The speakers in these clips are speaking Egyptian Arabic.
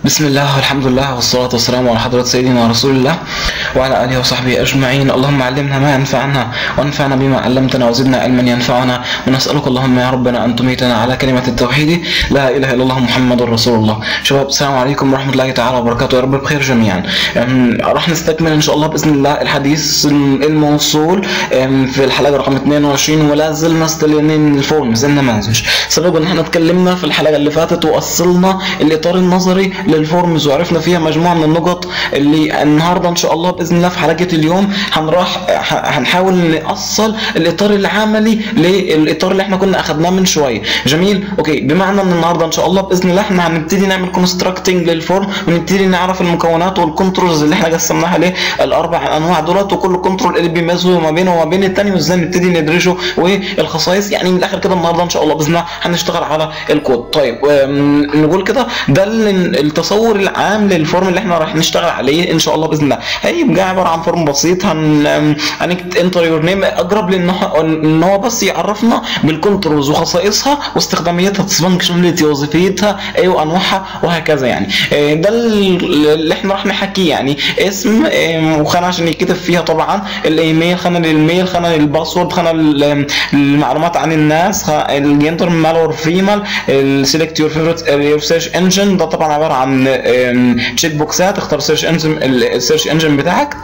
بسم الله والحمد لله والصلاة والسلام على حضرة سيدنا رسول الله وعلى آله وصحبه أجمعين اللهم علمنا ما ينفعنا وانفعنا بما علمتنا وزدنا علما ينفعنا ونسألك اللهم يا ربنا أن تميتنا على كلمة التوحيد لا إله إلا الله محمد رسول الله شباب السلام عليكم ورحمة الله تعالى وبركاته يا رب بخير جميعا أم، راح نستكمل إن شاء الله بإذن الله الحديث الموصول أم، في الحلقة رقم 22 ولا زلنا استلمين الفورمز النماذج سبب ان احنا اتكلمنا في الحلقة اللي فاتت وصلنا الإطار النظري للفورمز وعرفنا فيها مجموعة من النقط اللي النهاردة إن شاء الله بإذن الله في حلقة اليوم هنروح ه- هنحاول نأصل الإطار العملي للإطار اللي احنا كنا أخدناه من شوية جميل أوكي بمعنى إن النهاردة إن شاء الله بإذن الله احنا هنبتدي نعمل كونستراكتنج للفورم ونبتدي نعرف المكونات والكنترولز اللي احنا قسمناها ليه الأربع أنواع دولت وكل كنترول اللي بيميزه ما بينه وما بين التاني وإزاي نبتدي ندرسه والخصائص يعني من الآخر كده النهاردة إن شاء الله بإذن الله هنشتغل على الكود طيب أم، نقول كده ده ال- التصور العام للفورم اللي احنا راح نشتغل عليه ان شاء الله باذن الله هيبقى عباره عن فورم بسيط هن أم، هنكتب انتر يور نيم اقرب لان هو- ان هو بس يعرفنا بالكنترولز وخصائصها واستخداميتها فانكشناليتي وظيفيتها ايوه انواعها وهكذا يعني آه، ده ال- اللي احنا راح نحكيه يعني اسم آم، وخانه عشان يتكتب فيها طبعا الايميل خانه للميل خانه للباسورد خانه لل- المعلومات عن الناس الجندر مال اور فيمال السيلكت يور فيفورت يور سيرش انجن ده طبعا عباره عن تشيك بوكسات اختار سيرش انجن السيرش انجن بتاعك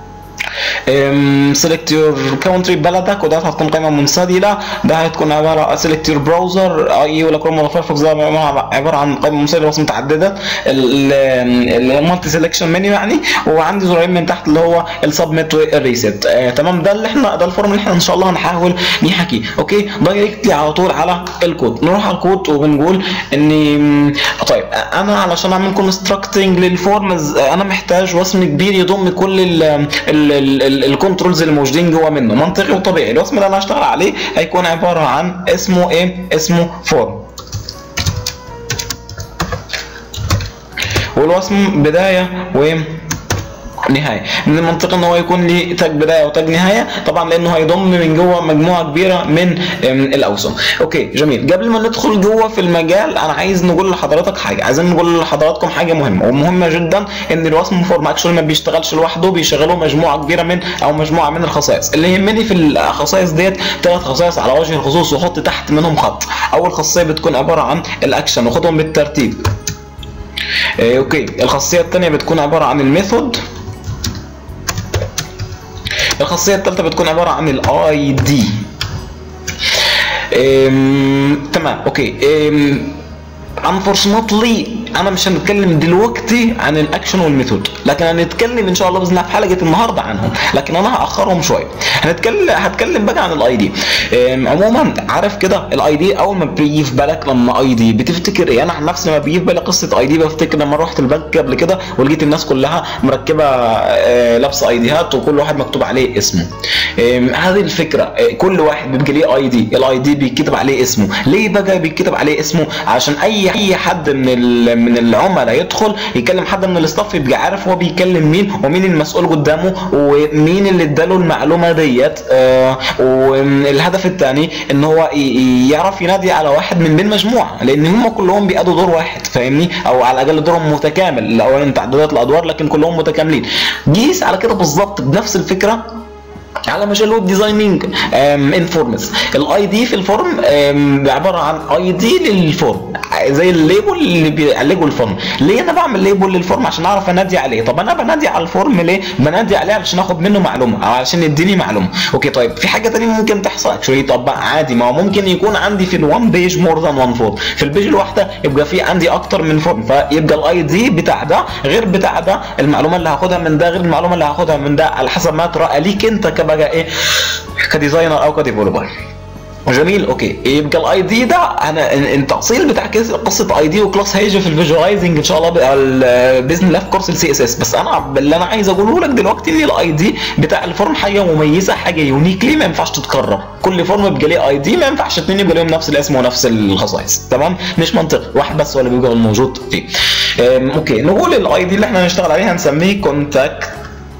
سيلكت يور كونتري بلدك وده هتكون قائمه منسدله ده هتكون عباره سيلكت يور براوزر اي ولا كروم ولا فايرفوكس ده عباره عن قائمه منسدله بس متعدده المالتي سيلكشن منيو يعني وعندي زرارين من تحت اللي هو السبميت والريست آه تمام ده اللي احنا ده الفورم اللي احنا ان شاء الله هنحاول نحكي اوكي دايركتلي على طول على الكود نروح على الكود وبنقول ان طيب انا علشان اعمل كونستراكتنج للفورمز انا محتاج وسم كبير يضم كل ال ال ال ال الكنترولز اللي موجودين جوه منه منطقي وطبيعي الوسم اللي انا هشتغل عليه هيكون عباره عن اسمه ايه اسمه فورم والوسم بدايه و نهايه من المنطقي ان هو يكون ليه تاج بدايه وتاج نهايه طبعا لانه هيضم من جوه مجموعه كبيره من أم، الاوسم اوكي جميل قبل ما ندخل جوه في المجال انا عايز نقول لحضرتك حاجه عايزين نقول لحضراتكم حاجه مهمه ومهمه جدا ان الوسم فورم اكشن ما بيشتغلش لوحده بيشغله مجموعه كبيره من او مجموعه من الخصائص اللي يهمني في الخصائص ديت ثلاث خصائص على وجه الخصوص وحط تحت منهم خط اول خاصيه بتكون عباره عن الاكشن وخدهم بالترتيب إيه، اوكي الخاصيه الثانيه بتكون عباره عن الميثود الخاصيه الثالثه بتكون عباره عن الاي دي تمام اوكي انفورشنتلي انا مش هنتكلم دلوقتي عن الاكشن والميثود لكن هنتكلم ان شاء الله باذن الله في حلقه النهارده عنهم لكن انا هاخرهم شويه هنتكلم هتكلم بقى عن الاي دي عموما عارف كده الاي دي اول ما بيجي في بالك لما اي دي بتفتكر ايه انا عن نفسي لما بيجي في بالي قصه اي دي بفتكر لما رحت البنك قبل كده ولقيت الناس كلها مركبه آه، لابسه اي ديهات وكل واحد مكتوب عليه اسمه آم، هذه الفكره آه، كل واحد بيبقى ليه اي دي الاي دي بيتكتب عليه اسمه ليه بقى بيتكتب عليه اسمه عشان اي اي حد من ال- من العملاء يدخل يكلم حد من الاستاف يبقى عارف هو بيكلم مين ومين المسؤول قدامه ومين اللي اداله المعلومه ديت آه، والهدف الثاني ان هو ي- يعرف ينادي على واحد من بين مجموعه لان هم كلهم بيأدوا دور واحد فاهمني او على الاقل دورهم متكامل الاول تعددات الادوار لكن كلهم متكاملين قيس على كده بالظبط بنفس الفكره على مجال الويب ديزايننج انفورمز الاي دي في الفورم آم، عباره عن اي دي للفورم زي الليبل اللي بيعالجوا الفورم ليه انا بعمل ليبل للفورم عشان اعرف انادي عليه طب انا بنادي على الفورم ليه بنادي عليه علشان اخد منه معلومه او علشان يديني معلومه اوكي طيب في حاجه تانية ممكن تحصل اكشولي طب بقى عادي ما هو ممكن يكون عندي في الوان بيج مور ذان وان فورم في البيج الواحده يبقى في عندي اكتر من فورم فيبقى الاي دي بتاع ده غير بتاع ده المعلومه اللي هاخدها من ده غير المعلومه اللي هاخدها من ده على حسب ما ترى ليك انت كبقى ايه كديزاينر او كديفلوبر جميل اوكي يبقى الاي دي ده انا ال- التاصيل بتاع كيس- قصه اي دي وكلاس هيجي في الفيجوالايزنج ان شاء الله بقى ال- باذن الله في كورس السي اس اس بس انا اللي انا عايز اقوله لك دلوقتي ان الاي دي بتاع الفورم حاجه مميزه حاجه يونيكلي ما ينفعش تتكرر كل فورم بيبقى ليه اي دي ما ينفعش اثنين يبقى لهم نفس الاسم ونفس الخصائص تمام مش منطقي واحد بس هو اللي بيبقى موجود فيه أم، اوكي نقول الاي دي اللي احنا هنشتغل عليه هنسميه كونتاكت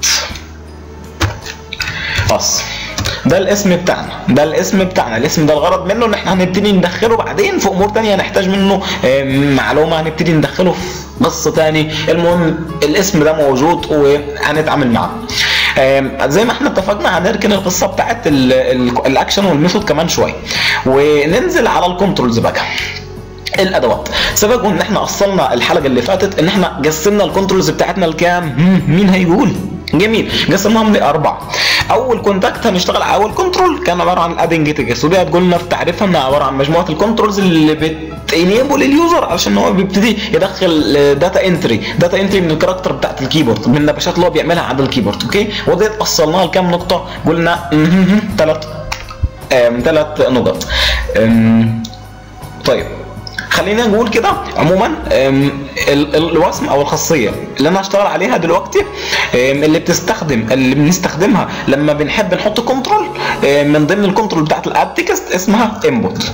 بس ده الاسم بتاعنا ده الاسم بتاعنا الاسم ده الغرض منه ان احنا هنبتدي ندخله بعدين في امور تانية هنحتاج منه آه، معلومه هنبتدي ندخله في قصه تاني المهم الاسم ده موجود وهنتعامل معاه آم، زي ما احنا اتفقنا هنركن القصه بتاعت ال- ال- الاكشن والميثود كمان شويه وننزل على الكنترولز بقى الادوات سبق ان احنا اصلنا الحلقه اللي فاتت ان احنا قسمنا الكنترولز بتاعتنا لكام هم، مين هيقول جميل قسمناهم لاربعه اول كونتاكت هنشتغل على اول كنترول كان عباره عن ادنج تيكست ودي هتقول لنا في تعريفها انها عباره عن مجموعه الكنترولز اللي بتنيبل اليوزر علشان هو بيبتدي يدخل داتا انتري داتا انتري من الكاركتر بتاعت الكيبورد من النبشات اللي هو بيعملها على الكيبورد اوكي وديت وصلناها لكام نقطه قلنا ثلاث ثلاث نقط أم، طيب خلينا نقول كده عموما أم، ال- ال- الوصم او الخاصيه اللي انا هشتغل عليها دلوقتي أم، اللي بتستخدم اللي بنستخدمها لما بنحب نحط كنترول من ضمن الكنترول بتاعت الاد تكست اسمها انبوت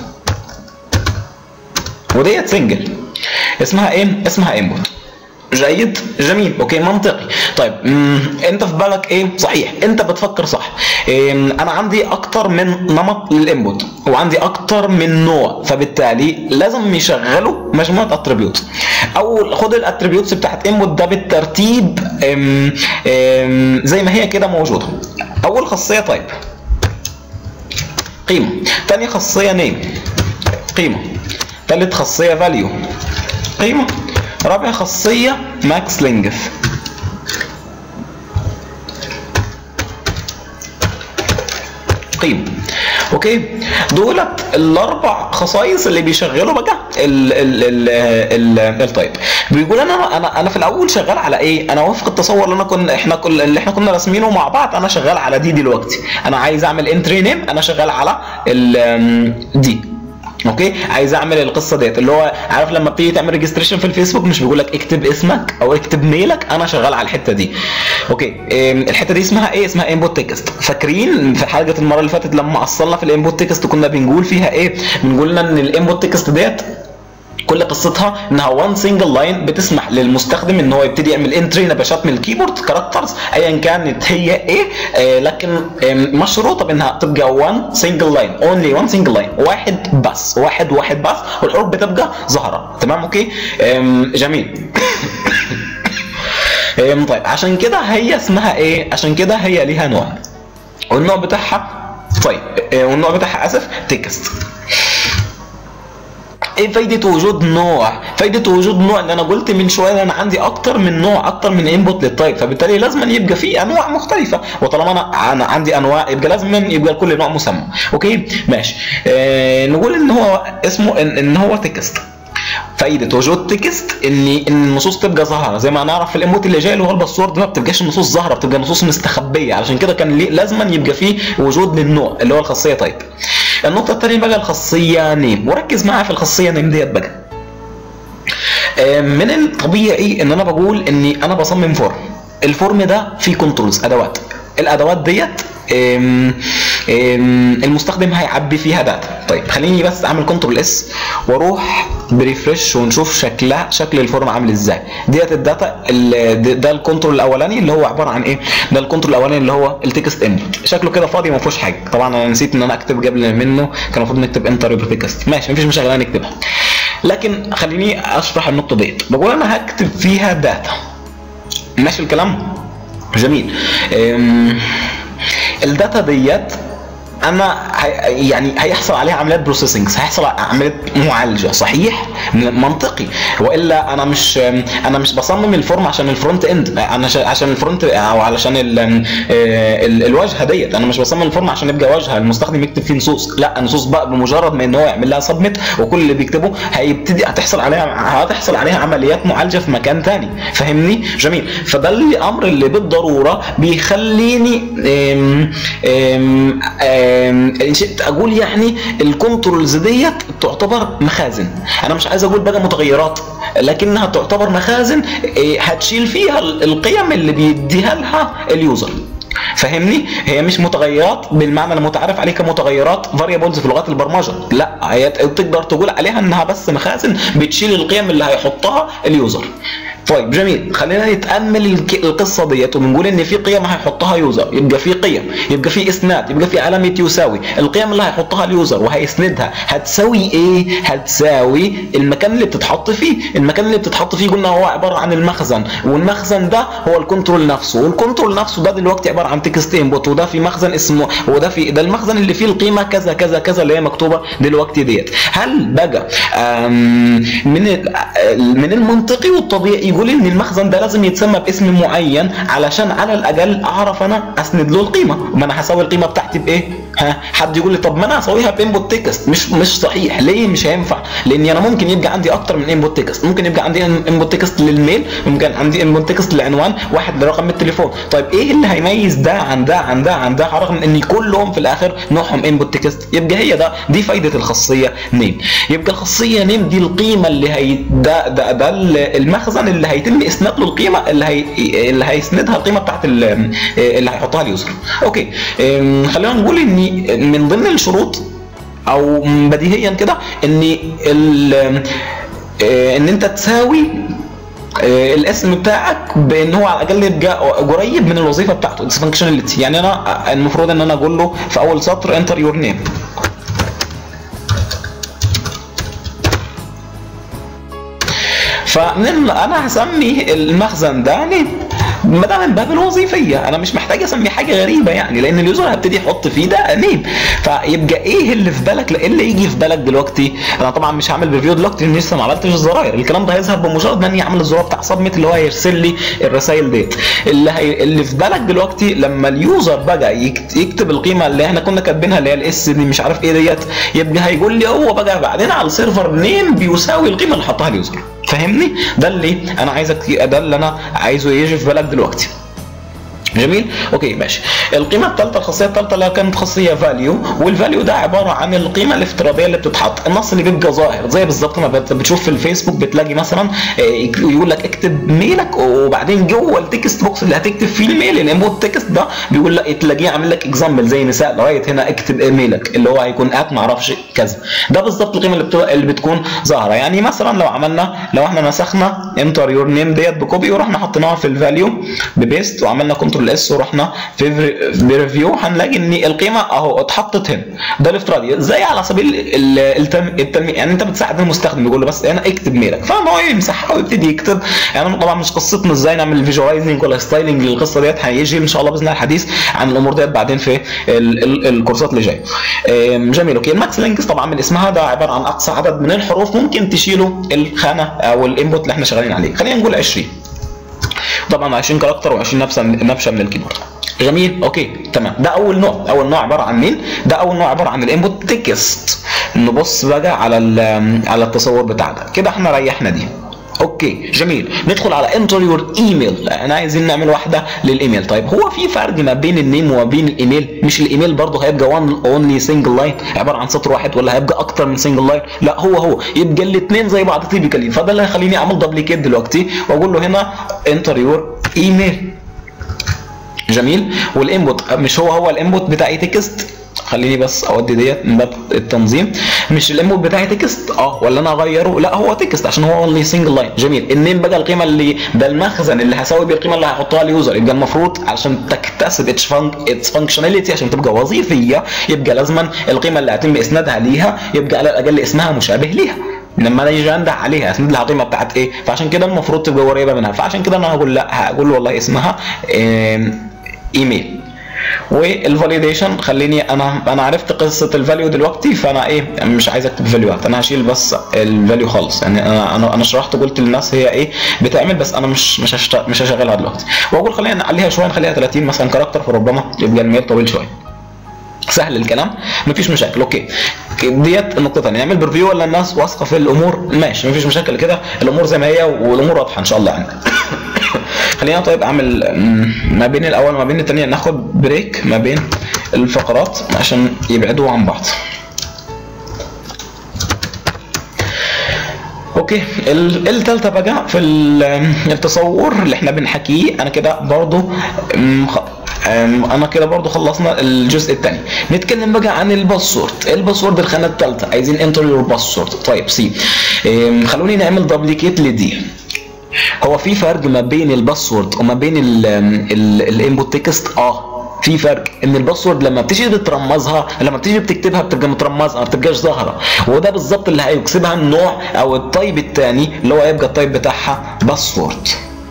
وديت سنجل اسمها ايه اسمها انبوت جيد جميل اوكي منطقي طيب مم. انت في بالك ايه صحيح انت بتفكر صح إيه انا عندي اكتر من نمط للانبوت وعندي اكتر من نوع فبالتالي لازم يشغلوا مجموعه اتريبيوت اول خد الاتريبيوتس بتاعت انبوت ده بالترتيب ام ام زي ما هي كده موجوده اول خاصيه طيب قيمه تاني خاصيه نيم قيمه تالت خاصيه فاليو قيمه رابع خاصيه ماكس لينجث قيمه اوكي دولت الاربع خصائص اللي بيشغلوا بقى ال ال ال ال التايب بيقول انا انا انا في الاول شغال على ايه انا وفق التصور اللي انا كنا احنا كل اللي احنا كنا راسمينه مع بعض انا شغال على دي دلوقتي انا عايز اعمل انتري نيم انا شغال على ال دي اوكي عايز اعمل القصه ديت اللي هو عارف لما بتيجي تعمل ريجستريشن في الفيسبوك مش بيقول لك اكتب اسمك او اكتب ميلك انا شغال على الحته دي اوكي ام، الحته دي اسمها ايه اسمها انبوت تكست فاكرين في حلقه المره اللي فاتت لما اصلنا في الانبوت تكست كنا بنقول فيها ايه بنقول لنا ان الانبوت تكست ديت كل قصتها انها وان سنجل لاين بتسمح للمستخدم ان هو يبتدي يعمل انتري نبشات من الكيبورد كاركترز ايا كانت هي ايه آه لكن آم، مشروطه بانها تبقى وان سنجل لاين اونلي وان سنجل لاين واحد بس واحد واحد بس والحروف بتبقى ظاهره تمام اوكي آم، جميل آم، طيب عشان كده هي اسمها ايه عشان كده هي ليها نوع والنوع بتاعها طيب آه، والنوع بتاعها اسف تكست ايه فايده وجود نوع فايده وجود نوع ان انا قلت من شويه ان انا عندي اكتر من نوع اكتر من انبوت للتايب فبالتالي لازم يبقى في انواع مختلفه وطالما انا انا عندي انواع يبقى لازم يبقى لكل نوع مسمى اوكي ماشي آه نقول ان هو اسمه ان, إن هو تكست فايده وجود تكست ان ان النصوص تبقى ظاهره زي ما نعرف في الانبوت اللي جاي اللي هو الباسورد ما بتبقاش النصوص ظاهره بتبقى نصوص مستخبيه علشان كده كان ليه- لازما يبقى فيه وجود للنوع اللي هو الخاصيه تايب النقطه الثانيه بقى الخاصيه نيم وركز معايا في الخاصيه نيم ديت بقى آه، من الطبيعي ان انا بقول اني انا بصمم فورم الفورم ده فيه كنترولز ادوات الادوات ديت آم، آم، المستخدم هيعبي فيها داتا طيب خليني بس اعمل كنترول اس واروح بريفرش ونشوف شكلها شكل الفورم عامل ازاي ديت الداتا ال- ده ده الكنترول الاولاني اللي هو عباره عن ايه ده الكنترول الاولاني اللي هو التكست انبوت شكله كده فاضي ما فيهوش حاجه طبعا انا نسيت ان انا اكتب قبل منه كان المفروض نكتب انتر يبقى تكست ماشي مفيش مشكله انا نكتبها لكن خليني اشرح النقطه ديت بقول انا هكتب فيها داتا ماشي الكلام جميل أم، الداتا ديت انا هي يعني هيحصل عليها عمليات بروسيسنج هيحصل عمليه معالجه صحيح منطقي والا انا مش انا مش بصمم الفورم عشان الفرونت اند انا ش- عشان الفرونت او علشان ال ال الواجهه ديت انا مش بصمم الفورم عشان يبقى واجهه المستخدم يكتب فيه نصوص لا النصوص بقى بمجرد ما ان هو يعمل لها سبميت وكل اللي بيكتبه هيبتدي هتحصل عليها هتحصل عليها عمليات معالجه في مكان تاني فاهمني جميل فده الامر اللي بالضروره بيخليني أم أم أم ان شئت اقول يعني الكنترولز ديت تعتبر مخازن انا مش عايز اقول بقى متغيرات لكنها تعتبر مخازن إيه، هتشيل فيها ال- القيم اللي بيديها لها اليوزر فاهمني هي مش متغيرات بالمعنى المتعارف عليه كمتغيرات فاريبلز في لغات البرمجه لا هي تقدر تقول عليها انها بس مخازن بتشيل القيم اللي هيحطها اليوزر طيب جميل خلينا نتامل الك- القصه ديت وبنقول ان في قيم هيحطها يوزر يبقى في قيم يبقى في اسناد يبقى في علامه يساوي القيم اللي هيحطها اليوزر وهيسندها هتساوي ايه هتساوي المكان اللي بتتحط فيه المكان اللي بتتحط فيه قلنا هو عباره عن المخزن والمخزن ده هو الكنترول نفسه والكنترول نفسه ده دلوقتي عباره عن تكست انبوت وده في مخزن اسمه وده في ده المخزن اللي فيه القيمه كذا كذا كذا اللي هي مكتوبه دلوقتي ديت هل بقى آم، من ال- من المنطقي والطبيعي يقول ان المخزن ده لازم يتسمى باسم معين علشان على الاقل اعرف انا اسند له القيمه ما انا هساوي القيمه بتاعتي بايه ها حد يقول لي طب ما انا هساويها بانبوت تكست مش مش صحيح ليه مش هينفع لان انا ممكن يبقى عندي اكتر من انبوت تكست ممكن يبقى عندي انبوت تكست للميل ممكن عندي انبوت تكست للعنوان واحد لرقم التليفون طيب ايه اللي هيميز ده عن ده عن ده عن ده رغم ان كلهم في الاخر نوعهم انبوت تكست يبقى هي ده دي فايده الخاصيه نيم يبقى الخاصيه نيم دي القيمه اللي هي ده ده ده المخزن اللي هيتم اسناد له القيمه اللي هي اللي هيسندها القيمه بتاعت ال- اللي هيحطها اليوزر اوكي أم، خلينا نقول ان من ضمن الشروط او بديهيا كده ان ال- آه، ان انت تساوي آه، الاسم بتاعك بان هو على الاقل يبقى قريب من الوظيفه بتاعته فانكشناليتي يعني انا المفروض ان انا اقول له في اول سطر انتر يور نيم فمن انا هسمي المخزن ده يعني ما ده من باب الوظيفيه انا مش محتاج اسمي حاجه غريبه يعني لان اليوزر هبتدي يحط فيه ده نيم فيبقى ايه اللي في بالك ايه اللي يجي في بالك دلوقتي انا طبعا مش هعمل ريفيو دلوقتي لان لسه ما عملتش الزراير الكلام ده هيظهر بمجرد ما اني اعمل الزرار بتاع سبميت اللي هو هيرسل لي الرسائل ديت اللي هي اللي في بالك دلوقتي لما اليوزر بقى يكت- يكتب القيمه اللي احنا كنا كاتبينها اللي هي الاس دي مش عارف ايه ديت يبقى هيقول لي هو بقى بعدين على السيرفر نيم بيساوي القيمه اللي حطها اليوزر فاهمني ده اللي انا عايزك ده اللي انا عايزه يجي في بالك دلوقتي جميل اوكي ماشي القيمه الثالثه الخاصيه الثالثه اللي كانت خاصيه فاليو والفاليو ده عباره عن القيمه الافتراضيه اللي بتتحط النص اللي بيبقى ظاهر زي بالظبط ما بت- بتشوف في الفيسبوك بتلاقي مثلا آه، يقول لك اكتب ميلك وبعدين جوه التكست بوكس اللي هتكتب فيه الميل الانبوت تكست ده بيقول لك تلاقيه عامل لك اكزامبل زي مثال لغايه هنا اكتب ايميلك اللي هو هيكون ات ما اعرفش كذا ده بالظبط القيمه اللي, بتبقى اللي بتكون ظاهره يعني مثلا لو عملنا لو احنا نسخنا انتر يور نيم ديت بكوبي ورحنا حطيناها في الفاليو ببيست وعملنا كنترول اس ورحنا في بريفيو هنلاقي ان القيمه اهو اتحطت هنا ده الافتراضي زي على سبيل ال- التم... التلميع يعني انت بتساعد المستخدم يقول له بس انا اكتب ميلك فما هو يمسحها ويبتدي يكتب يعني طبعا مش قصتنا ازاي نعمل فيجواليزنج ولا ستايلنج للقصه ديت هيجي ان شاء الله باذن الله الحديث عن الامور ديت بعدين في ال... ال... الكورسات اللي جايه آم، جميل اوكي الماكس لينكس طبعا من اسمها ده عباره عن اقصى عدد من الحروف ممكن تشيله الخانه او الانبوت اللي احنا شغالين عليه خلينا نقول 20 طبعا 20 كاركتر و20 نبشه نبشه من الكيبورد جميل اوكي تمام ده اول نوع اول نوع عباره عن مين ده اول نوع عباره عن الانبوت تكست نبص بقى على ال- على التصور بتاعنا كده احنا ريحنا دي اوكي جميل ندخل على انتر يور ايميل احنا عايزين نعمل واحده للايميل طيب هو في فرق ما بين النيم وما بين الايميل مش الايميل برضه هيبقى وان اونلي سنجل لاين عباره عن سطر واحد ولا هيبقى اكتر من سنجل لاين لا هو هو يبقى الاثنين زي بعض تيبيكالي فده اللي هيخليني اعمل دبليكيت دلوقتي واقول له هنا انتر يور ايميل جميل والانبوت مش هو هو الانبوت بتاعي تكست خليني بس اودي ديت من باب التنظيم مش الانبوت بتاعي تكست اه ولا انا اغيره لا هو تكست عشان هو اونلي سنجل لاين جميل النيم بقى القيمه اللي ده المخزن اللي هساوي بيه القيمه اللي هحطها اليوزر يبقى المفروض عشان تكتسب اتس فانكشناليتي عشان تبقى وظيفيه يبقى لازما القيمه اللي هيتم اسنادها ليها يبقى على الاقل اسمها مشابه ليها لما انا اجي انده عليها اسند لها القيمه بتاعت ايه فعشان كده المفروض تبقى قريبه منها فعشان كده انا هقول لا هقول له والله اسمها آم، ايميل والفاليديشن خليني انا انا عرفت قصه الفاليو دلوقتي فانا ايه مش عايز اكتب فاليوهات انا هشيل بس الفاليو خالص يعني انا انا انا شرحت قلت للناس هي ايه بتعمل بس انا مش مش هشت... مش هشغلها دلوقتي واقول خلينا نعليها شويه نخليها 30 مثلا كاركتر فربما يبقى الميل طويل شويه سهل الكلام مفيش مشاكل اوكي ديت النقطه الثانيه نعمل بريفيو ولا الناس واثقه في الامور ماشي مفيش مشاكل كده الامور زي ما هي والامور واضحه ان شاء الله يعني خلينا طيب اعمل مم، ما بين الاول وما بين الثانيه ناخد بريك ما بين الفقرات عشان يبعدوا عن بعض اوكي ال- التالتة بقى في ال- التصور اللي احنا بنحكيه انا كده برضو أم، خ- أم، انا كده برضو خلصنا الجزء الثاني نتكلم بقى عن الباسورد الباسورد الخانه الثالثه عايزين انتر يور باسورد طيب سي أم، خلوني نعمل دبليكيت لدي هو في فرق ما بين الباسورد وما بين الانبوت تكست اه في فرق ان الباسورد لما بتيجي بترمزها لما بتيجي بتكتبها بتبقى مترمزه ما بتبقاش ظاهره وده بالظبط اللي هيكسبها النوع او التايب الثاني اللي هو هيبقى التايب بتاعها باسورد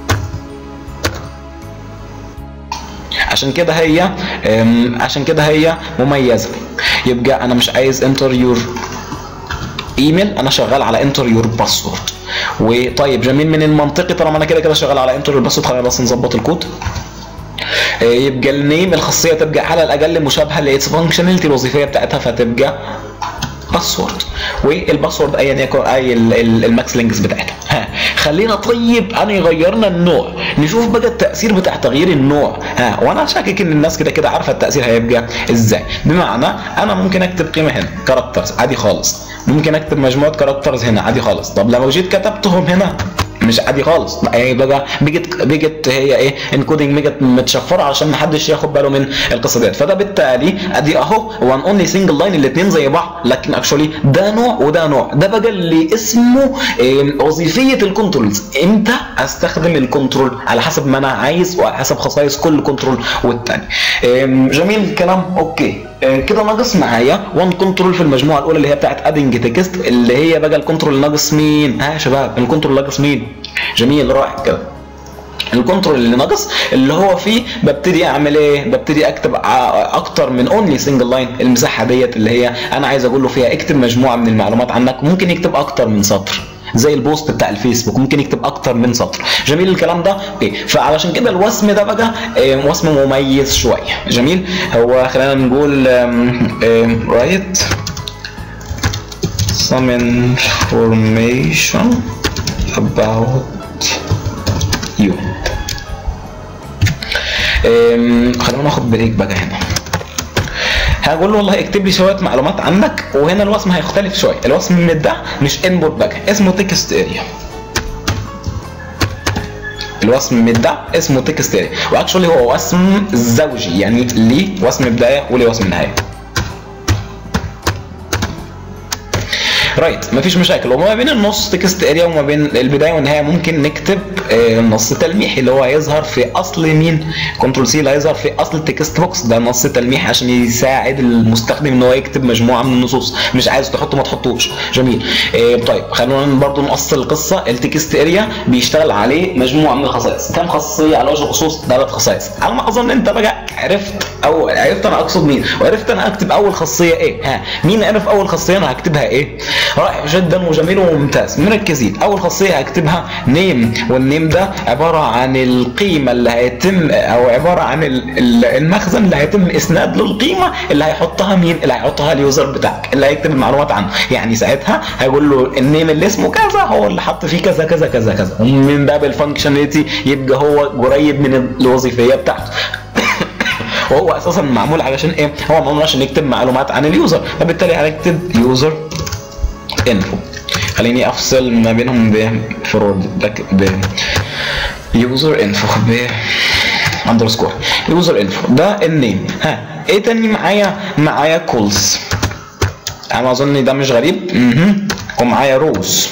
عشان كده هي عشان كده هي مميزه يبقى انا مش عايز انتر يور ايميل انا شغال على انتر يور باسورد وطيب جميل من المنطقي طالما انا كده كده شغال على انتر يور باسورد خلينا بس نظبط الكود يبقى النيم الخاصيه تبقى على الاقل مشابهه للاتس فانكشناليتي الوظيفيه بتاعتها فتبقى باسورد والباسورد ايا يكن اي الماكس لينكس بتاعتها ها خلينا طيب انا غيرنا النوع نشوف بقى التاثير بتاع تغيير النوع ها وانا شاكك ان الناس كده كده عارفه التاثير هيبقى ازاي بمعنى انا ممكن اكتب قيمه هنا كاركترز عادي خالص ممكن اكتب مجموعه كاركترز هنا عادي خالص طب لو جيت كتبتهم هنا مش عادي خالص يعني بقى بيجت بيجت هي ايه انكودنج بيجت متشفره عشان ما حدش ياخد باله من القصه ديت فده بالتالي ادي اهو وان اونلي سنجل لاين الاثنين زي بعض لكن اكشولي ده نوع وده نوع ده بقى اللي اسمه إيه وظيفيه الكنترولز امتى استخدم الكنترول على حسب ما انا عايز وعلى حسب خصائص كل كنترول والثاني إيه جميل الكلام اوكي كده ناقص معايا وان كنترول في المجموعه الاولى اللي هي بتاعت ادنج تكست اللي هي بقى الكنترول ناقص مين ها يا شباب الكنترول ناقص مين جميل رائع كده الكنترول اللي ناقص اللي هو فيه ببتدي اعمل ايه ببتدي اكتب اكتر من اونلي سنجل لاين المساحه ديت اللي هي انا عايز اقول له فيها اكتب مجموعه من المعلومات عنك ممكن يكتب اكتر من سطر زي البوست بتاع الفيسبوك ممكن يكتب اكتر من سطر جميل الكلام ده اوكي فعلشان كده الوسم ده بقى وسم مميز شويه جميل هو خلينا نقول رايت some information about you خلينا ناخد بريك بقى هنا هقول له والله اكتب لي شويه معلومات عنك وهنا الوسم هيختلف شويه الوسم من ده مش انبوت بقى اسمه تكست اريا الوسم من ده اسمه تكست اريا واكشولي هو وسم زوجي يعني ليه وسم بدايه وليه وسم نهايه رايت مفيش مشاكل وما بين النص تكست اريا وما بين البدايه والنهايه ممكن نكتب نص تلميحي اللي هو هيظهر في اصل مين كنترول سي اللي هيظهر في اصل التكست بوكس ده نص تلميحي عشان يساعد المستخدم ان هو يكتب مجموعه من النصوص مش عايز تحطه ما تحطوش جميل طيب خلونا برضو نقص القصه التكست اريا بيشتغل عليه مجموعه من الخصائص كم خاصيه على وجه الخصوص ثلاث خصائص على ما اظن انت بقى عرفت او عرفت انا اقصد مين وعرفت انا اكتب اول خاصيه ايه ها مين عرف اول خاصيه انا هكتبها ايه رائع جدا وجميل وممتاز مركزين اول خاصيه هكتبها نيم والنيم ده عباره عن القيمه اللي هيتم او عباره عن المخزن اللي هيتم اسناد للقيمه اللي هيحطها مين اللي هيحطها اليوزر بتاعك اللي هيكتب المعلومات عنه يعني ساعتها هيقول له النيم اللي اسمه كذا هو اللي حط فيه كذا كذا كذا كذا ومن باب الفانكشناليتي يبقى هو قريب من الوظيفيه بتاعته وهو اساسا معمول علشان ايه؟ هو معمول عشان يكتب معلومات عن اليوزر فبالتالي هنكتب يوزر انفو خليني افصل ما بينهم بفرود ب يوزر انفو ب اندرسكور يوزر انفو ده النيم ها ايه تاني معايا معايا كولز انا اظن ده مش غريب اها ومعايا روز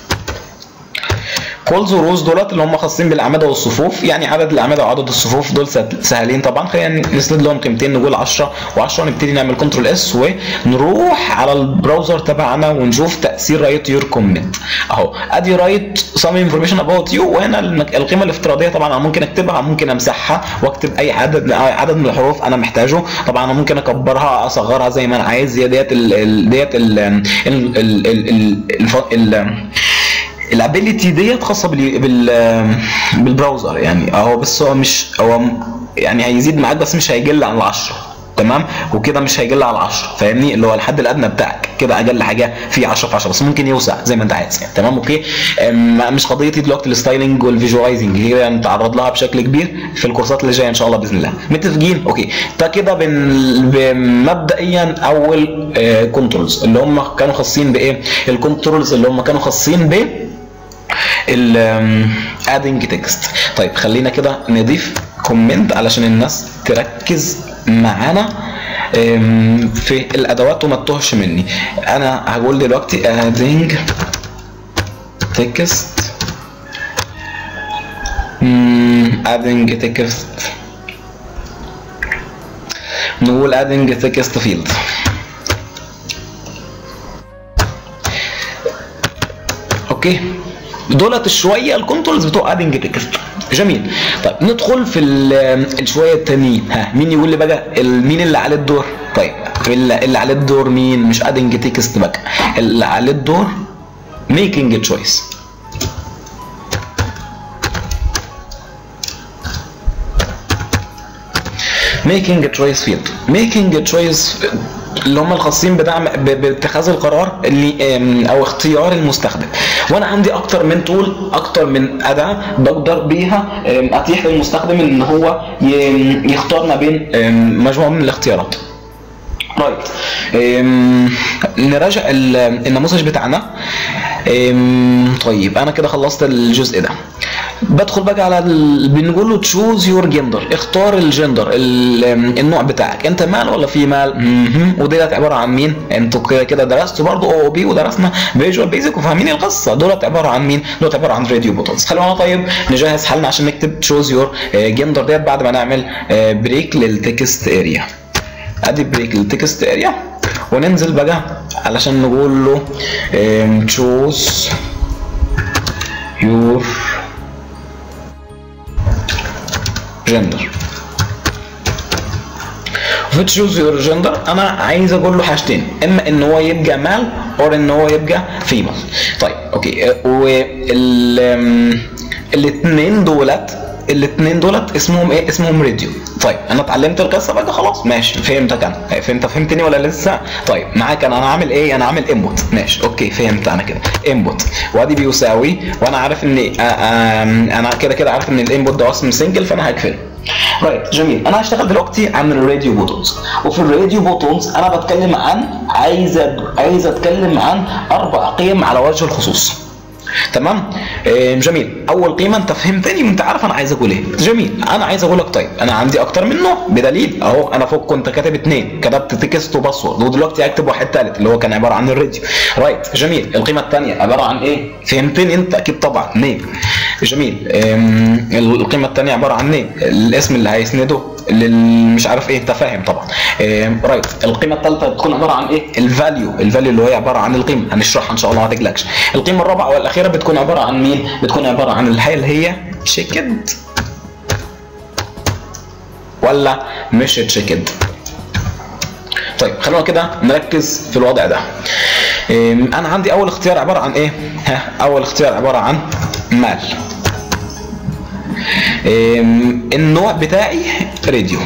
كولز وروز دولت اللي هم خاصين بالاعمده والصفوف يعني عدد الاعمده وعدد الصفوف دول سهلين طبعا خلينا نسند لهم قيمتين نقول 10 و10 نبتدي نعمل كنترول اس ونروح على البراوزر تبعنا ونشوف تاثير رايت يور كومنت اهو ادي رايت سم انفورميشن اباوت يو وهنا القيمه الافتراضيه طبعا انا ممكن اكتبها ممكن امسحها واكتب اي عدد عدد من الحروف انا محتاجه طبعا انا ممكن اكبرها اصغرها زي ما انا عايز هي ديت ال ديت ال ال ال ال الابيليتي ديت خاصه بال بال بالبراوزر يعني اهو بس هو مش هو يعني هيزيد معاك بس مش هيقل عن 10 تمام وكده مش هيقل على 10 فاهمني اللي هو الحد الادنى بتاعك كده اقل حاجه في 10 في 10 بس ممكن يوسع زي ما انت عايز يعني تمام اوكي مش قضيتي دلوقتي الستايلنج والفيجواليزنج هي نتعرض لها بشكل كبير في الكورسات اللي جايه ان شاء الله باذن الله متفقين اوكي ده كده مبدئيا اول كنترولز اللي هم كانوا خاصين بايه الكنترولز اللي هم كانوا خاصين ب الادنج تكست طيب خلينا كده نضيف كومنت علشان الناس تركز معانا في الادوات وما تتوهش مني انا هقول دلوقتي ادنج تكست adding text نقول adding text field اوكي دولت شويه الكنترولز بتوع ادنج تكست جميل طيب ندخل في ال- الشويه التانيين ها مين يقول لي بقى ال- مين اللي عليه الدور طيب اللي اللي عليه الدور مين مش ادنج تكست بقى اللي عليه الدور ميكينج تشويس ميكينج تشويس فيلد ميكينج تشويس اللي هم الخاصين بدعم ب- باتخاذ القرار اللي ام، او اختيار المستخدم وانا عندي اكتر من طول اكتر من اداه بقدر بيها ام، اتيح للمستخدم ان هو ي- يختار ما بين ام، مجموعه من الاختيارات رايت أم، نراجع ال- النموذج بتاعنا أم، طيب انا كده خلصت الجزء ده بدخل بقى على ال... بنقول له تشوز يور جندر اختار الجندر ال... النوع بتاعك انت مال ولا في مال مهم. وديت عباره عن مين انتوا كده كده درستوا برضو او بي ودرسنا فيجوال بيزك وفاهمين القصه دولت عباره عن مين دولت عباره عن راديو بوتونز خلونا طيب نجهز حالنا عشان نكتب تشوز يور جندر ديت بعد ما نعمل بريك للتكست اريا ادي بريك للتكست اريا وننزل بقى علشان نقول له تشوز يور جندر في تشوز يور جندر انا عايز اقول له حاجتين اما ان هو يبقى مال او ان هو يبقى فيمال طيب اوكي وال الاثنين دولت الاثنين دولت اسمهم ايه اسمهم راديو طيب انا اتعلمت القصه بقى خلاص ماشي فهمتك انا فهمت فهمتني ولا لسه طيب معاك انا انا عامل ايه انا عامل انبوت ماشي اوكي فهمت انا كده انبوت وادي بيساوي وانا عارف ان آه، آه، انا كده كده عارف ان الانبوت ده اسم سنجل فانا هقفله رايت جميل انا هشتغل دلوقتي عن الراديو بوتونز وفي الراديو بوتونز انا بتكلم عن عايز أ- عايز اتكلم عن اربع قيم على وجه الخصوص تمام آه، جميل اول قيمه انت فهمتني وانت عارف انا عايز اقول ايه جميل انا عايز اقول لك طيب انا عندي اكتر منه بدليل اهو انا فوق كنت كاتب اتنين كتبت تكست وباسورد ودلوقتي هكتب واحد تالت اللي هو كان عباره عن الراديو رايت جميل القيمه الثانيه عباره عن ايه فهمتني انت اكيد طبعا نيم جميل آم، القيمه الثانيه عباره عن نيم الاسم اللي هيسنده لل- مش عارف ايه انت فاهم طبعا آم، رايت القيمه الثالثه بتكون عباره عن ايه الفاليو الفاليو اللي هي عباره عن القيمه هنشرحها ان شاء الله ما تقلقش القيمه الرابعه والاخيره بتكون عباره عن مين بتكون عباره عن الحاجه اللي هي شيكد ولا مش تشيكد طيب خلونا كده نركز في الوضع ده أم، انا عندي اول اختيار عباره عن ايه ها اول اختيار عباره عن مال أم، النوع بتاعي راديو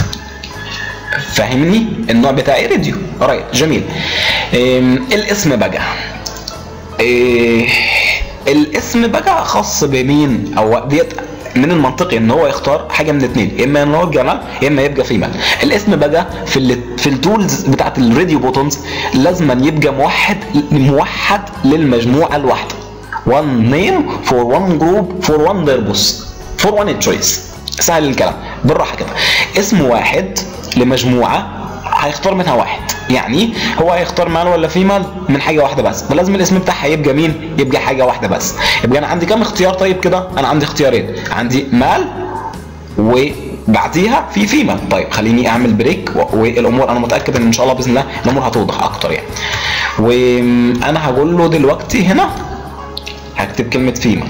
فاهمني النوع بتاعي راديو رايت جميل أم، الاسم بقى إيه الاسم بقى خاص بمين او ديت من المنطقي ان هو يختار حاجه من الاثنين اما ان هو يبقى مال يا اما يبقى فيمال الاسم بقى في ال في التولز بتاعت الراديو بوتونز لازما يبقى موحد موحد للمجموعه الواحده one name for one group for one purpose for one choice سهل الكلام بالراحه كده اسم واحد لمجموعه هيختار منها واحد يعني هو هيختار مال ولا فيمال من حاجه واحده بس فلازم الاسم بتاعها يبقى مين يبقى حاجه واحده بس يبقى انا عندي كام اختيار طيب كده انا عندي اختيارين عندي مال وبعديها في فيمال طيب خليني اعمل بريك و- والامور انا متاكد ان ان شاء الله باذن الله الامور هتوضح اكتر يعني وانا هقول له دلوقتي هنا هكتب كلمه فيمال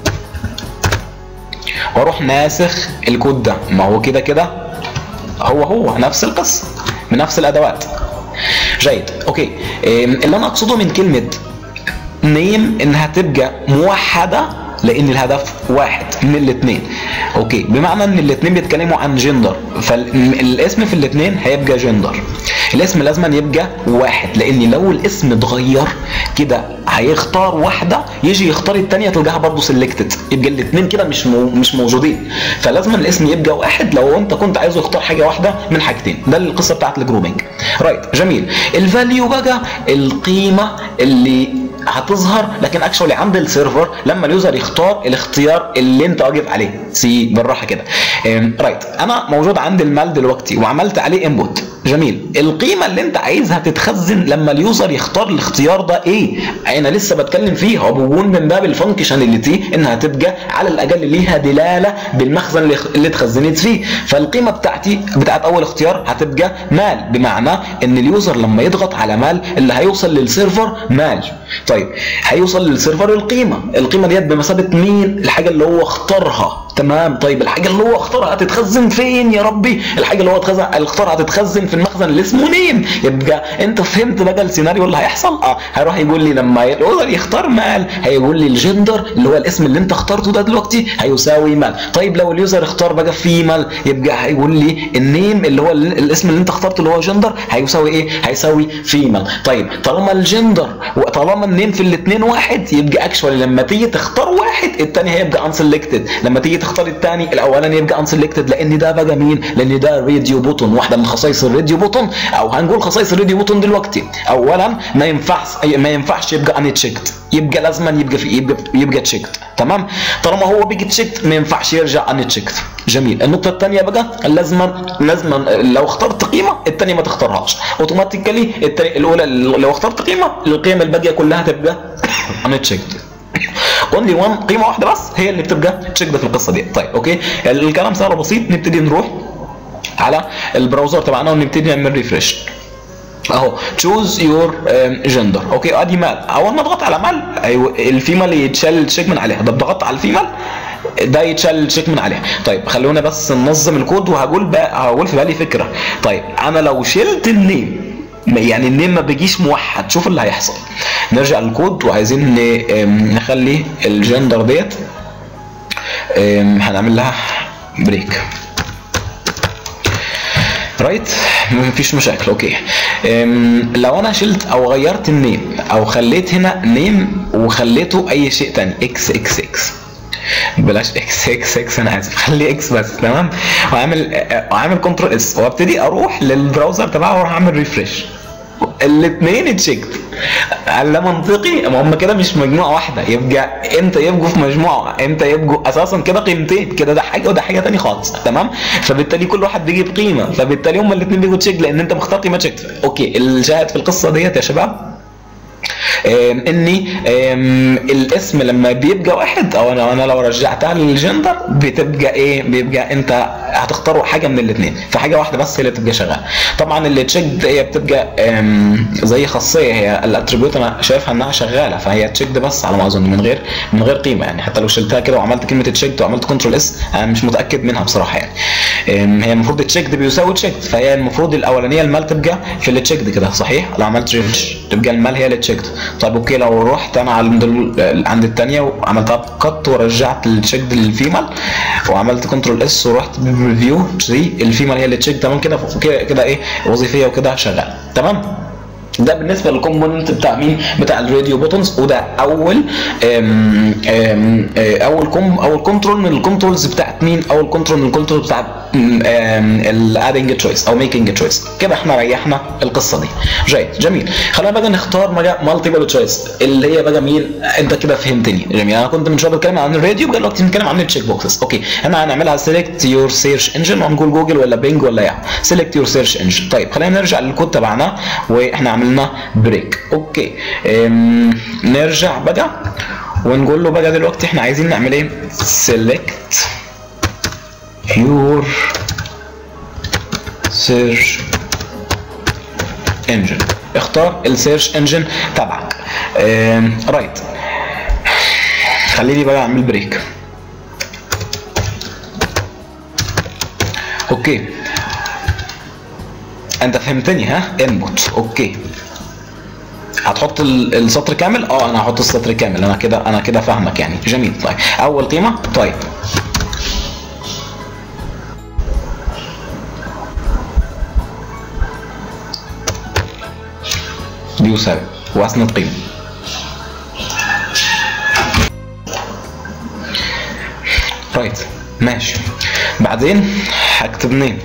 واروح ناسخ الكود ده ما هو كده كده هو هو نفس القصه بنفس الادوات جيد اوكي إم، اللي انا اقصده من كلمه نيم انها تبقى موحده لان الهدف واحد من الاثنين اوكي بمعنى ان الاثنين بيتكلموا عن جندر فالاسم في الاثنين هيبقى جندر الاسم لازم يبقى واحد لان لو الاسم اتغير كده هيختار واحده يجي يختار الثانيه تلقاها برضه سيلكتد يبقى الاثنين كده مش مو مش موجودين فلازم الاسم يبقى واحد لو انت كنت عايزه يختار حاجه واحده من حاجتين ده القصه بتاعت الجروبنج رايت جميل الفاليو بقى القيمه اللي هتظهر لكن اكشولي عند السيرفر لما اليوزر يختار الاختيار اللي انت واقف عليه سي بالراحه كده رايت انا موجود عندي المال دلوقتي وعملت عليه انبوت جميل القيمه اللي انت عايزها تتخزن لما اليوزر يختار الاختيار ده ايه انا لسه بتكلم فيه هو بيكون من باب الفانكشناليتي انها تبقى على الاقل ليها دلاله بالمخزن اللي اللي اتخزنت فيه فالقيمه بتاعتي بتاعت اول اختيار هتبقى مال بمعنى ان اليوزر لما يضغط على مال اللي هيوصل للسيرفر مال طيب هيوصل للسيرفر القيمه القيمه ديت بمثابه مين الحاجه اللي هو اختارها تمام طيب الحاجه اللي هو اختارها هتتخزن فين يا ربي الحاجه اللي هو اتخزن اختارها هتتخزن في المخزن اللي اسمه نيم يبقى انت فهمت بقى السيناريو اللي هيحصل اه هيروح يقول لي لما اليوزر يختار مال هيقول لي الجندر اللي هو الاسم اللي انت اخترته ده دلوقتي هيساوي مال طيب لو اليوزر اختار بقى فيمال يبقى هيقول لي النيم اللي هو الاسم اللي انت اخترته اللي هو جندر هيساوي ايه هيساوي فيمال طيب طالما الجندر وطالما النيم في الاثنين واحد يبقى اكشوالي لما تيجي تختار واحد الثاني هيبقى انسلكتد لما تيجي تختار الثاني الاولاني يبقى انسلكتد لان ده بقى مين لان ده راديو بوتون واحده من خصائص الراديو بوتون او هنقول خصائص الراديو بوتون دلوقتي اولا ما ينفعش ما ينفعش يبقى ان تشيكت يبقى لازما يبقى في يبقى يبقى تشيكت تمام طالما هو بيجي تشيكت ما ينفعش يرجع ان تشيكت جميل النقطه الثانيه بقى لازما لازما لو اخترت قيمه الثانيه ما تختارهاش اوتوماتيكالي الاولى لو اخترت قيمه القيم الباقيه كلها تبقى ان تشيكت اونلي وان قيمه واحده بس هي اللي بتبقى تشيكد في القصه دي طيب اوكي الكلام سهل بسيط نبتدي نروح على البراوزر تبعنا ونبتدي نعمل ريفرش اهو تشوز يور جندر اوكي ادي مال اول ما اضغط على مال أيوة الفيمال يتشال تشيك من عليها ده ضغطت على الفيمال ده يتشال تشيك من عليها طيب خلونا بس ننظم الكود وهقول بقى هقول في بالي فكره طيب انا لو شلت النيم يعني النيم ما بيجيش موحد شوف اللي هيحصل نرجع للكود وعايزين نخلي الجندر ديت هنعمل لها بريك رايت مفيش مشاكل اوكي لو انا شلت او غيرت النيم او خليت هنا نيم وخليته اي شيء تاني اكس اكس اكس بلاش اكس اكس اكس انا اسف خلي اكس بس تمام وعامل وعامل كنترول اس وابتدي اروح للبراوزر تبعه واروح اعمل ريفرش الاثنين اتشيكت هل ده منطقي؟ ما هم كده مش مجموعه واحده يبقى امتى يبقوا في مجموعه؟ امتى يبقوا اساسا كده قيمتين كده ده حاجه وده حاجه ثانيه خالص تمام؟ فبالتالي كل واحد بيجيب قيمه فبالتالي هم الاثنين بيجوا تشيك لان انت مختار قيمه تشيك اوكي الشاهد في القصه ديت يا شباب اني الاسم لما بيبقى واحد او انا انا لو رجعتها للجندر بتبقى ايه بيبقى انت هتختاروا حاجه من الاثنين فحاجه واحده بس هي اللي تبقى شغاله طبعا اللي تشيكد هي بتبقى زي خاصيه هي الاتريبيوت انا شايفها انها شغاله فهي تشيكد بس على ما اظن من غير من غير قيمه يعني حتى لو شلتها كده وعملت كلمه تشيكد وعملت كنترول اس انا مش متاكد منها بصراحه يعني هي المفروض تشيكد بيساوي تشيكد فهي المفروض الاولانيه المال تبقى في اللي تشيكد كده صحيح لو عملت ريفرش تبقى المال هي اللي تشيكد طيب اوكي لو رحت انا عند ال... عند الثانيه وعملتها كت ورجعت التشيك للفيمال وعملت كنترول اس ورحت بريفيو تري الفيمال هي اللي تشيك تمام كده كده ايه وظيفيه وكده شغال تمام ده بالنسبه للكومبوننت بتاع مين بتاع الراديو بوتونز وده اول أم أم اول كوم اول كنترول من الكنترولز بتاعت مين اول كنترول من الكنترول بتاع الادنج تشويس او ميكنج تشويس كده احنا ريحنا القصه دي جيد جميل خلينا بقى نختار مالتيبل تشويس اللي هي بقى مين انت كده فهمتني جميل انا كنت من شويه بتكلم عن الراديو بقى دلوقتي بنتكلم عن التشيك بوكسز اوكي احنا هنعملها سيلكت يور سيرش انجن وهنقول جوجل ولا بينج ولا ياهو سيلكت يور سيرش انجن طيب خلينا نرجع للكود تبعنا واحنا عملنا بريك اوكي نرجع بقى ونقول له بقى دلوقتي احنا عايزين نعمل ايه select your search engine اختار السيرش انجن تبعك رايت خليني بقى اعمل بريك اوكي انت فهمتني ها انبوت اوكي هتحط السطر كامل اه انا هحط السطر كامل انا كده انا كده فاهمك يعني جميل طيب اول قيمه طيب بيساوي واسند قيمه رايت ماشي بعدين هكتب نيم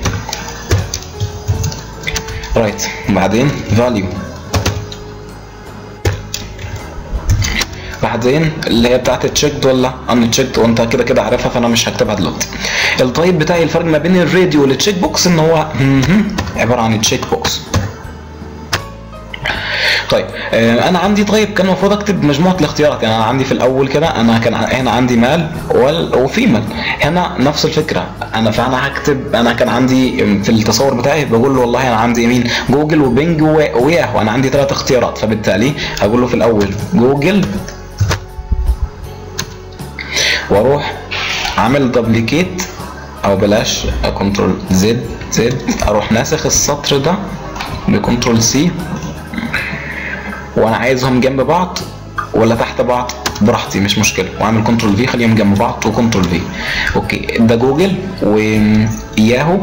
رايت بعدين فاليو بعدين اللي هي بتاعت تشيكد ولا ان تشيكد وانت كده كده عارفها فانا مش هكتبها دلوقتي التايب بتاعي الفرق ما بين الراديو والتشيك بوكس ان هو عباره عن تشيك بوكس طيب آه انا عندي طيب كان المفروض اكتب مجموعه الاختيارات يعني انا عندي في الاول كده انا كان هنا عندي مال وفيمال هنا نفس الفكره انا فانا هكتب انا كان عندي في التصور بتاعي بقول له والله انا عندي مين جوجل وبنج وياهو انا عندي ثلاث اختيارات فبالتالي هقول له في الاول جوجل واروح عامل دبليكيت او بلاش كنترول زد زد اروح ناسخ السطر ده بكنترول سي وانا عايزهم جنب بعض ولا تحت بعض براحتي مش مشكله واعمل كنترول في خليهم جنب بعض وكنترول في اوكي ده جوجل وياهو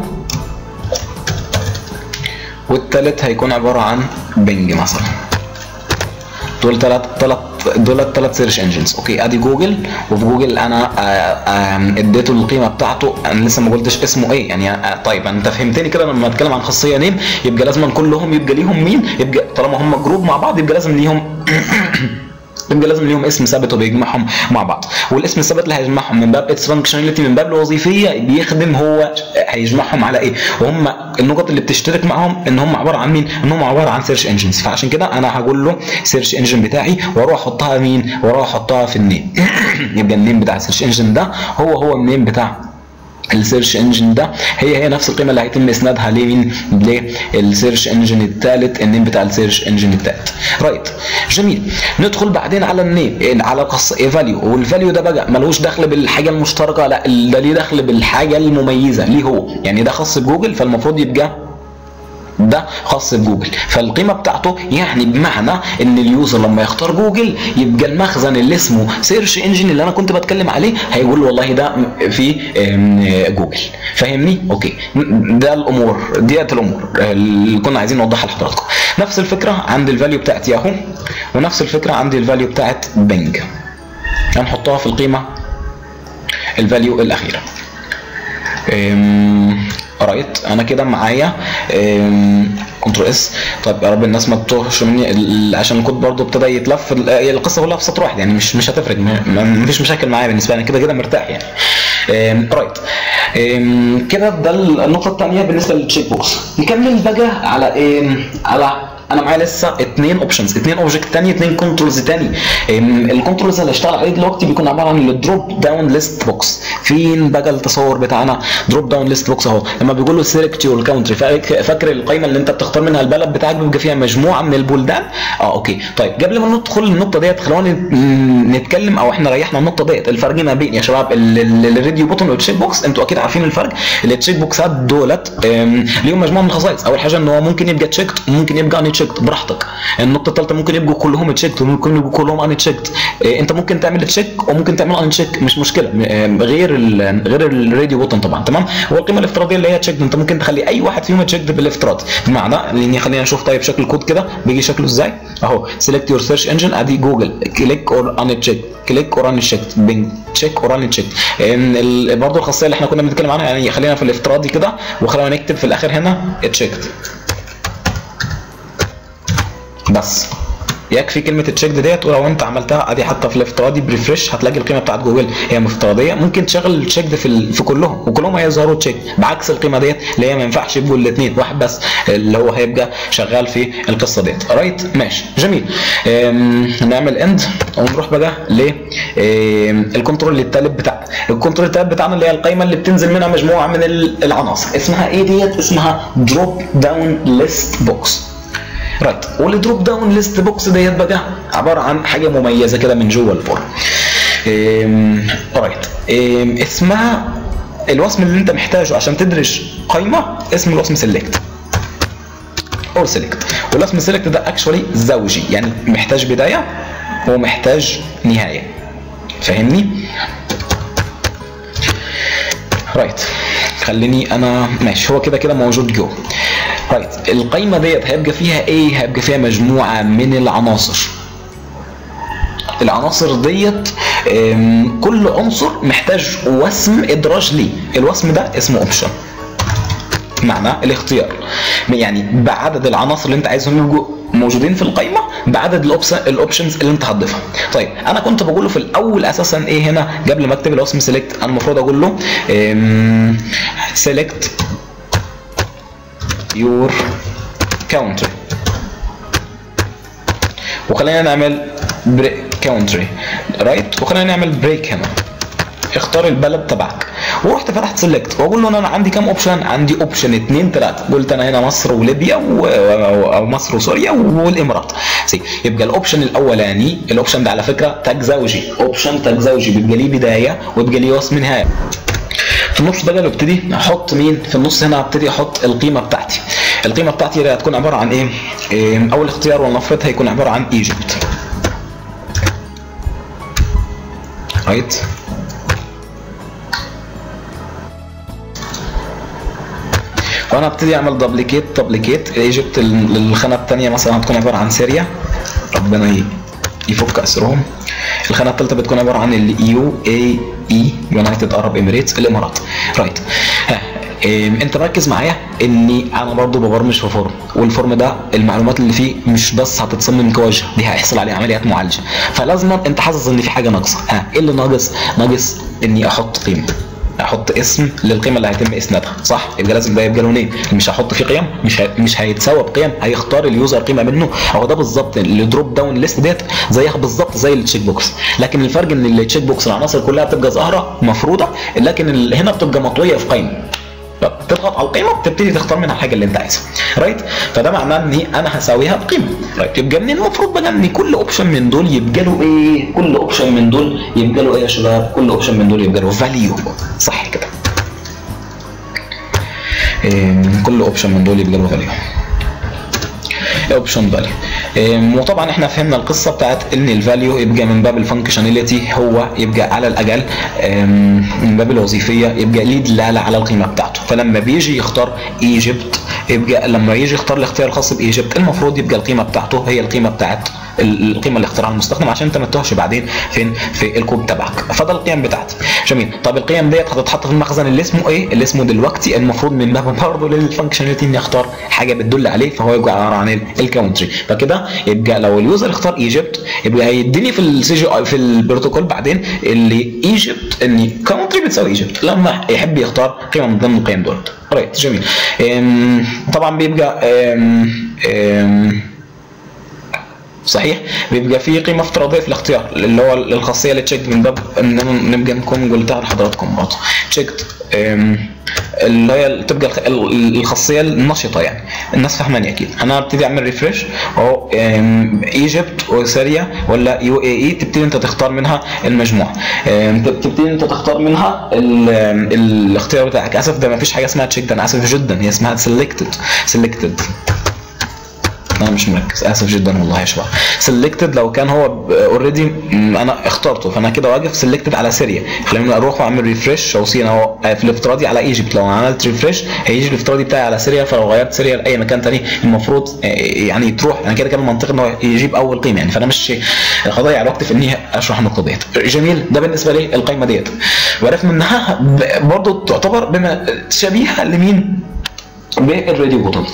والتالت هيكون عباره عن بنج مثلا دول تلات تلات دول الثلاث سيرش انجنز اوكي ادي جوجل وفي جوجل انا اديته القيمه بتاعته انا لسه ما قلتش اسمه ايه يعني طيب انت فهمتني كده لما اتكلم عن خاصيه نيم يبقى لازم كلهم يبقى ليهم مين يبقى طالما هم جروب مع بعض يبقى لازم ليهم يبقى لازم ليهم اسم ثابت وبيجمعهم مع بعض والاسم الثابت اللي هيجمعهم من باب اتس فانكشناليتي من باب الوظيفيه بيخدم هو هيجمعهم على ايه وهم النقط اللي بتشترك معاهم ان هم عباره عن مين ان هم عباره عن سيرش انجنز فعشان كده انا هقول له سيرش انجن بتاعي واروح احطها مين واروح احطها في النيم يبقى النيم بتاع السيرش انجن ده هو هو النيم بتاع السيرش انجن ده هي هي نفس القيمه اللي هيتم اسنادها لمين للسيرش انجن الثالث النيم بتاع السيرش انجن الثالث رايت جميل ندخل بعدين على النيم على قصه فاليو والفاليو ده بقى ملوش دخل بالحاجه المشتركه لا ده ليه دخل بالحاجه المميزه ليه هو يعني ده خاص بجوجل فالمفروض يبقى ده خاص بجوجل فالقيمه بتاعته يعني بمعنى ان اليوزر لما يختار جوجل يبقى المخزن اللي اسمه سيرش انجن اللي انا كنت بتكلم عليه هيقول والله ده في جوجل فاهمني اوكي ده الامور ديت الامور اللي كنا عايزين نوضحها لحضراتكم نفس الفكره عند الفاليو بتاعت ياهو ونفس الفكره عند الفاليو بتاعت بنج هنحطها في القيمه الفاليو الاخيره رايت انا كده معايا كنترول اس طيب يا رب الناس ما تتوهش مني عشان الكود برضو ابتدى يتلف القصه كلها في سطر واحد يعني مش مش هتفرق مفيش مشاكل معايا بالنسبه لي كده كده مرتاح يعني رايت كده ده النقطه الثانيه بالنسبه للتشيك بوكس نكمل بقى على على انا معايا لسه اثنين اوبشنز اثنين اوبجكت تاني اثنين كنترولز تاني الكنترولز اللي هشتغل عليه دلوقتي بيكون عباره عن الدروب داون ليست بوكس فين بقى التصور بتاعنا دروب داون ليست بوكس اهو لما بيقول له سيلكت يور كونتري فاكر القائمه اللي انت بتختار منها البلد بتاعك بيبقى فيها مجموعه من البلدان اه اوكي طيب قبل ما ندخل النقطه ديت خلونا نتكلم او احنا ريحنا النقطه ديت الفرق ما بين يا شباب الراديو بوتون والتشيك بوكس انتوا اكيد عارفين الفرق التشيك بوكسات دولت ليهم مجموعه من الخصائص اول حاجه ان هو ممكن يبقى تشيكت وممكن يبقى ان تشيكت براحتك النقطه الثالثه ممكن يبقوا كلهم تشيكت وممكن يبقوا كلهم ان تشيكت انت ممكن تعمل تشيك وممكن تعمل ان تشيك مش مشكله غير ال غير الراديو بوتن طبعا تمام هو القيمه الافتراضيه اللي هي تشيكت انت ممكن تخلي اي واحد فيهم تشيكت بالافتراض بمعنى لاني خلينا نشوف طيب شكل الكود كده بيجي شكله ازاي اهو سيلكت يور سيرش انجن ادي جوجل كليك اور ان تشيك كليك اور ان تشيك بينج تشيك اور ان تشيك برضه الخاصيه اللي احنا كنا بنتكلم عنها يعني خلينا في الافتراضي كده وخلينا نكتب في الاخر هنا تشيكت بس يكفي كلمه تشيك ديت ولو انت عملتها ادي حتى في الافتراضي بريفرش هتلاقي القيمه بتاعت جوجل هي افتراضيه ممكن تشغل التشيك في ال... في كلهم وكلهم هيظهروا تشيك بعكس القيمه ديت اللي هي ما ينفعش يبقوا الاثنين واحد بس اللي هو هيبقى شغال في القصه ديت رايت ماشي جميل نعمل اند ونروح بقى ل الكنترول الثالث بتاع الكنترول الثالث بتاعنا اللي هي القائمه اللي بتنزل منها مجموعه من العناصر اسمها ايه ديت اسمها دروب داون ليست بوكس رايت والدروب داون ليست بوكس ديت بقى عباره عن حاجه مميزه كده من جوه الفورم رايت اسمها الوصم اللي انت محتاجه عشان تدرج قائمه اسم الوصم سيلكت اور سيلكت والوصم سيلكت ده اكشولي زوجي يعني محتاج بدايه ومحتاج نهايه فاهمني رايت خليني انا ماشي هو كده كده موجود جوه رايت القايمه ديت هيبقى فيها ايه هيبقى فيها مجموعه من العناصر العناصر ديت كل عنصر محتاج وسم ادراج ليه الوسم ده اسمه اوبشن معناه الاختيار يعني بعدد العناصر اللي انت عايزهم يبقوا موجودين في القائمه بعدد الاوبشنز اللي انت هتضيفها طيب انا كنت بقول له في الاول اساسا ايه هنا قبل ما اكتب اللي هو اسم سيلكت انا المفروض اقول له سيلكت يور كاونتري وخلينا نعمل بريك كاونتري رايت وخلينا نعمل بريك هنا اختار البلد تبعك ورحت فتحت سيلكت واقول له انا عندي كام اوبشن عندي اوبشن 2 3 قلت انا هنا مصر وليبيا و... او مصر وسوريا والامارات سي يبقى الاوبشن الاولاني الاوبشن ده على فكره تاج زوجي اوبشن تاج زوجي بيبقى ليه بدايه ويبقى ليه وصف نهايه في النص ده ببتدي احط مين في النص هنا هبتدي احط القيمه بتاعتي القيمه بتاعتي هتكون عباره عن ايه, إيه اول اختيار ولنفرض هيكون عباره عن ايجيبت رايت وانا ابتدي اعمل دبليكيت دبليكيت ايجيبت الخانه الثانيه مثلا هتكون عباره عن سوريا ربنا يفك اسرهم الخانه الثالثه بتكون عباره عن اليو اي اي يونايتد ارب اميريتس الامارات رايت ها انت مركز معايا اني انا برضو ببرمج في فورم والفورم ده المعلومات اللي فيه مش بس هتتصمم كوجه دي هيحصل عليه عمليات معالجه فلازم انت حاسس ان في حاجه ناقصه ها ايه اللي ناقص ناقص اني احط قيمه احط اسم للقيمه اللي هيتم اسنادها صح يبقى لازم ده يبقى له نيم مش هحط فيه قيم مش ه... مش هيتساوى بقيم هيختار اليوزر قيمه منه هو ده بالظبط الدروب داون ليست ديت زيها بالظبط زي التشيك بوكس لكن الفرق ان التشيك بوكس العناصر كلها بتبقى ظاهره مفروضه لكن ال... هنا بتبقى مطويه في قائمه تضغط على القيمه بتبتدي تختار منها الحاجه اللي انت عايزها رايت فده معناه اني انا هساويها بقيمه رايت يبقى من المفروض بقى ان كل اوبشن من دول يبقى له ايه كل اوبشن من دول يبقى له ايه يا شباب كل اوبشن من دول يبقى له فاليو صح كده إيه كل اوبشن من دول يبقى له فاليو اوبشن فاليو وطبعا احنا فهمنا القصه بتاعت ان الفاليو يبقى من باب الفانكشناليتي هو يبقى على الاقل من باب الوظيفيه يبقى ليه دلاله على القيمه بتاعته فلما بيجي يختار ايجيبت يبقى لما يجي يختار الاختيار الخاص بايجيبت المفروض يبقى القيمه بتاعته هي القيمه بتاعت القيمه اللي اختارها المستخدم عشان انت ما تتوهش بعدين فين في الكود تبعك فده القيم بتاعتي جميل طب القيم ديت هتتحط في المخزن اللي اسمه ايه اللي اسمه دلوقتي المفروض من باب برضه للفانكشناليتي اني اختار حاجه بتدل عليه فهو يبقى عباره عن الكاونتري فكده يبقى لو اليوزر اختار ايجيبت يبقى هيديني في السي جي في البروتوكول بعدين اللي ايجيبت ان كاونتري بتساوي ايجيبت لما يحب يختار قيمه من ضمن القيم دول رايت جميل طبعا بيبقى ام ام صحيح بيبقى في قيمه افتراضيه في الاختيار اللي هو الخاصيه اللي تشيك من باب ان نبقى نكون قلتها لحضراتكم برضه تشيكت اللي هي تبقى الخاصيه النشطه يعني الناس فاهماني اكيد انا ابتدي اعمل ريفرش اهو ايجيبت وسوريا ولا يو اي اي تبتدي انت تختار منها المجموعه تبتدي انت تختار منها الاختيار بتاعك اسف ده ما فيش حاجه اسمها تشيك ده انا اسف جدا هي اسمها سيلكتد سيلكتد انا مش مركز اسف جدا والله يا شباب سيلكتد لو كان هو اوريدي انا اخترته فانا كده واقف سيلكتد على سيريا خليني اروح واعمل ريفرش او سي اهو في الافتراضي على ايجيبت لو عملت ريفرش هيجي الافتراضي بتاعي على سيريا فلو غيرت سيريا لاي مكان تاني المفروض يعني تروح انا كده كان المنطقي ان هو يجيب اول قيمه يعني فانا مش هضيع الوقت في اني اشرح النقطه ديت جميل ده بالنسبه لي القيمه ديت وعرفنا انها برضه تعتبر بما شبيهه لمين بالراديو بوتن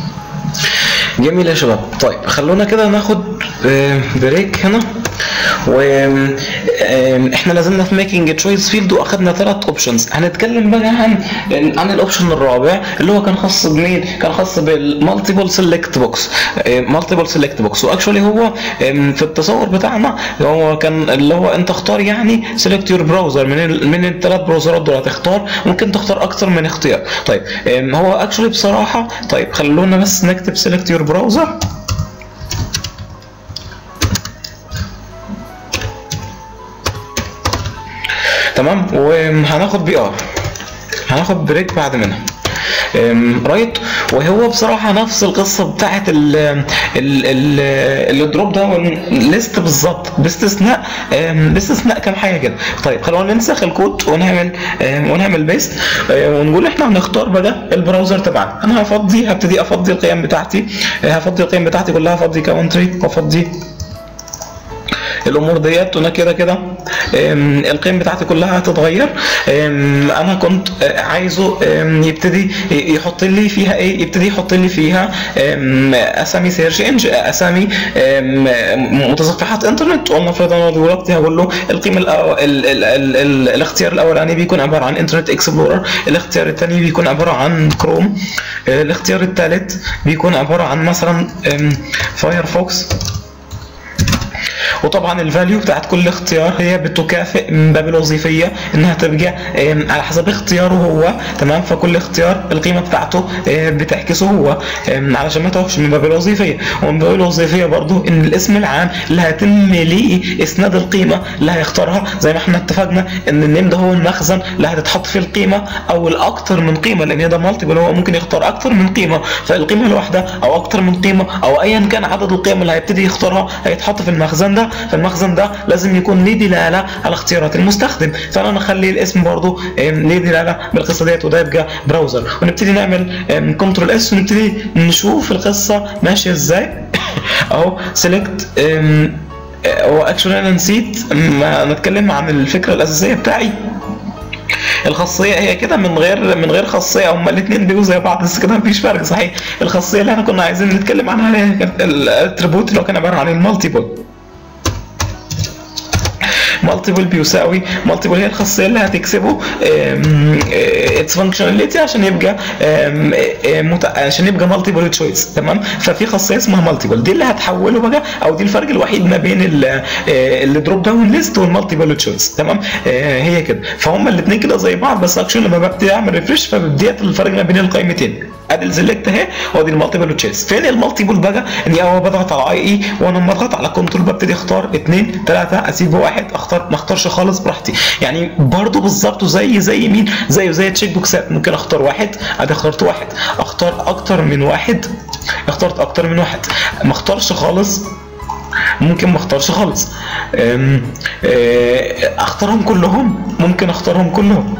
جميل يا شباب طيب خلونا كده ناخد بريك هنا و احنا لازلنا في ميكنج تشويس فيلد واخدنا ثلاث اوبشنز هنتكلم بقى عن عن الاوبشن الرابع اللي هو كان خاص بمين كان خاص بالمالتيبل سيلكت بوكس مالتيبل سيلكت بوكس واكشولي هو في التصور بتاعنا هو كان اللي هو انت اختار يعني سيلكت يور براوزر من ال من الثلاث براوزرات دول هتختار ممكن تختار اكتر من اختيار طيب هو اكشولي بصراحه طيب خلونا بس نكتب سيلكت يور براوزر تمام وهناخد بي ار هناخد بريك بعد منها رايت وهو بصراحه نفس القصه بتاعت ال ال ال الدروب داون ليست بالظبط باستثناء باستثناء كام حاجه كده طيب خلونا ننسخ الكود ونعمل ونعمل بيست ونقول احنا هنختار بقى البراوزر تبعنا انا هفضي هبتدي افضي القيم بتاعتي هفضي القيم بتاعتي كلها هفضي كاونتري وافضي الامور ديت وانا كده كده أم، القيم بتاعتي كلها هتتغير أم، انا كنت آه، عايزه أم، يبتدي ي- يحط لي فيها ايه يبتدي يحط لي فيها أم، اسامي سيرش انج اسامي أم، متصفحات انترنت ولنفرض انا دلوقتي هقول له القيمه الأو... ال... ال... ال... ال... الاختيار الاولاني بيكون عباره عن انترنت اكسبلورر الاختيار الثاني بيكون عباره عن كروم آه، الاختيار الثالث بيكون عباره عن مثلا أم، فايرفوكس وطبعا الفاليو بتاعت كل اختيار هي بتكافئ من باب الوظيفيه انها تبقى آم، على حسب اختياره هو تمام فكل اختيار القيمه بتاعته آه، بتعكسه هو آم، علشان ما تروحش من باب الوظيفيه ومن باب الوظيفيه برضو ان الاسم العام اللي هيتم ليه اسناد القيمه اللي هيختارها زي ما احنا اتفقنا ان النيم ده هو المخزن اللي هتتحط فيه القيمه او الاكتر من قيمه لان ده مالتيبل هو ممكن يختار اكتر من قيمه فالقيمه الواحده او اكتر من قيمه او ايا كان عدد القيم اللي هيبتدي يختارها هيتحط في المخزن ده فالمخزن ده لازم يكون ليه دلاله على اختيارات المستخدم فانا نخلي الاسم برضو آم، ليه دلاله بالقصه ديت وده يبقى براوزر ونبتدي نعمل كنترول اس ونبتدي نشوف القصه ماشيه ازاي اهو سيلكت هو اكشولي انا نسيت ما نتكلم عن الفكره الاساسيه بتاعي الخاصيه هي كده من غير من غير خاصيه هما الاثنين بيجوا زي بعض بس كده مفيش فرق صحيح الخاصيه اللي احنا كنا عايزين نتكلم عنها هي كانت الاتريبوت اللي هو كان عباره عن المالتيبل مالتيبل بيساوي مالتيبل هي الخاصيه اللي هتكسبه اتس فانكشناليتي عشان يبقى آم، آم، مت- عشان يبقى مالتيبل تشويس تمام ففي خاصيه اسمها مالتيبل دي اللي هتحوله بقى او دي الفرق الوحيد ما بين الدروب داون ليست والمالتيبل تشويس تمام آه، هي كده فهم الاثنين كده زي بعض بس اكشن لما ببتدي اعمل ريفرش فبديت الفرق ما بين القيمتين ادي السلكت اهي وادي المالتيبل تشيس فين المالتيبل بقى اني اول بضغط على اي اي وانا لما اضغط على كنترول ببتدي اختار اثنين ثلاثه اسيب واحد اختار ما اختارش خالص براحتي يعني برضو بالظبط زي زي مين زي زي تشيك بوكسات ممكن اختار واحد ادي اخترت واحد اختار اكتر من واحد اخترت اكتر من واحد ما اختارش خالص ممكن ما اختارش خالص أم، أه، اختارهم كلهم ممكن اختارهم كلهم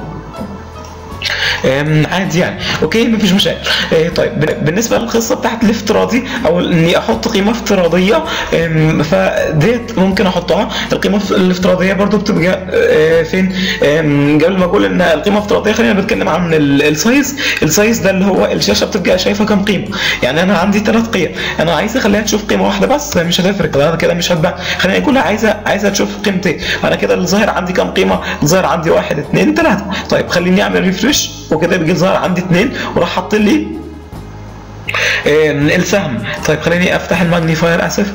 أم، عادي يعني اوكي مفيش مشاكل إيه، طيب بن- بالنسبه للقصه بتاعت الافتراضي او اني احط قيمه افتراضيه أم، فديت ممكن احطها القيمه الف- الافتراضيه برضو بتبقى آه، فين أم، قبل ما اقول ان القيمه افتراضيه خلينا نتكلم عن ال- السايز السايز ده اللي هو الشاشه بتبقى شايفه كام قيمه يعني انا عندي ثلاث قيم انا عايز اخليها تشوف قيمه واحده بس مش هتفرق انا كده مش هتبان خلينا كلها عايزه عايزه تشوف قيمتين انا كده الظاهر عندي كام قيمه الظاهر عندي واحد اثنين ثلاثه طيب خليني اعمل ريفرش وكده بيجي الظاهر عندي اثنين وراح حاط لي آم، السهم طيب خليني افتح الماجنيفاير اسف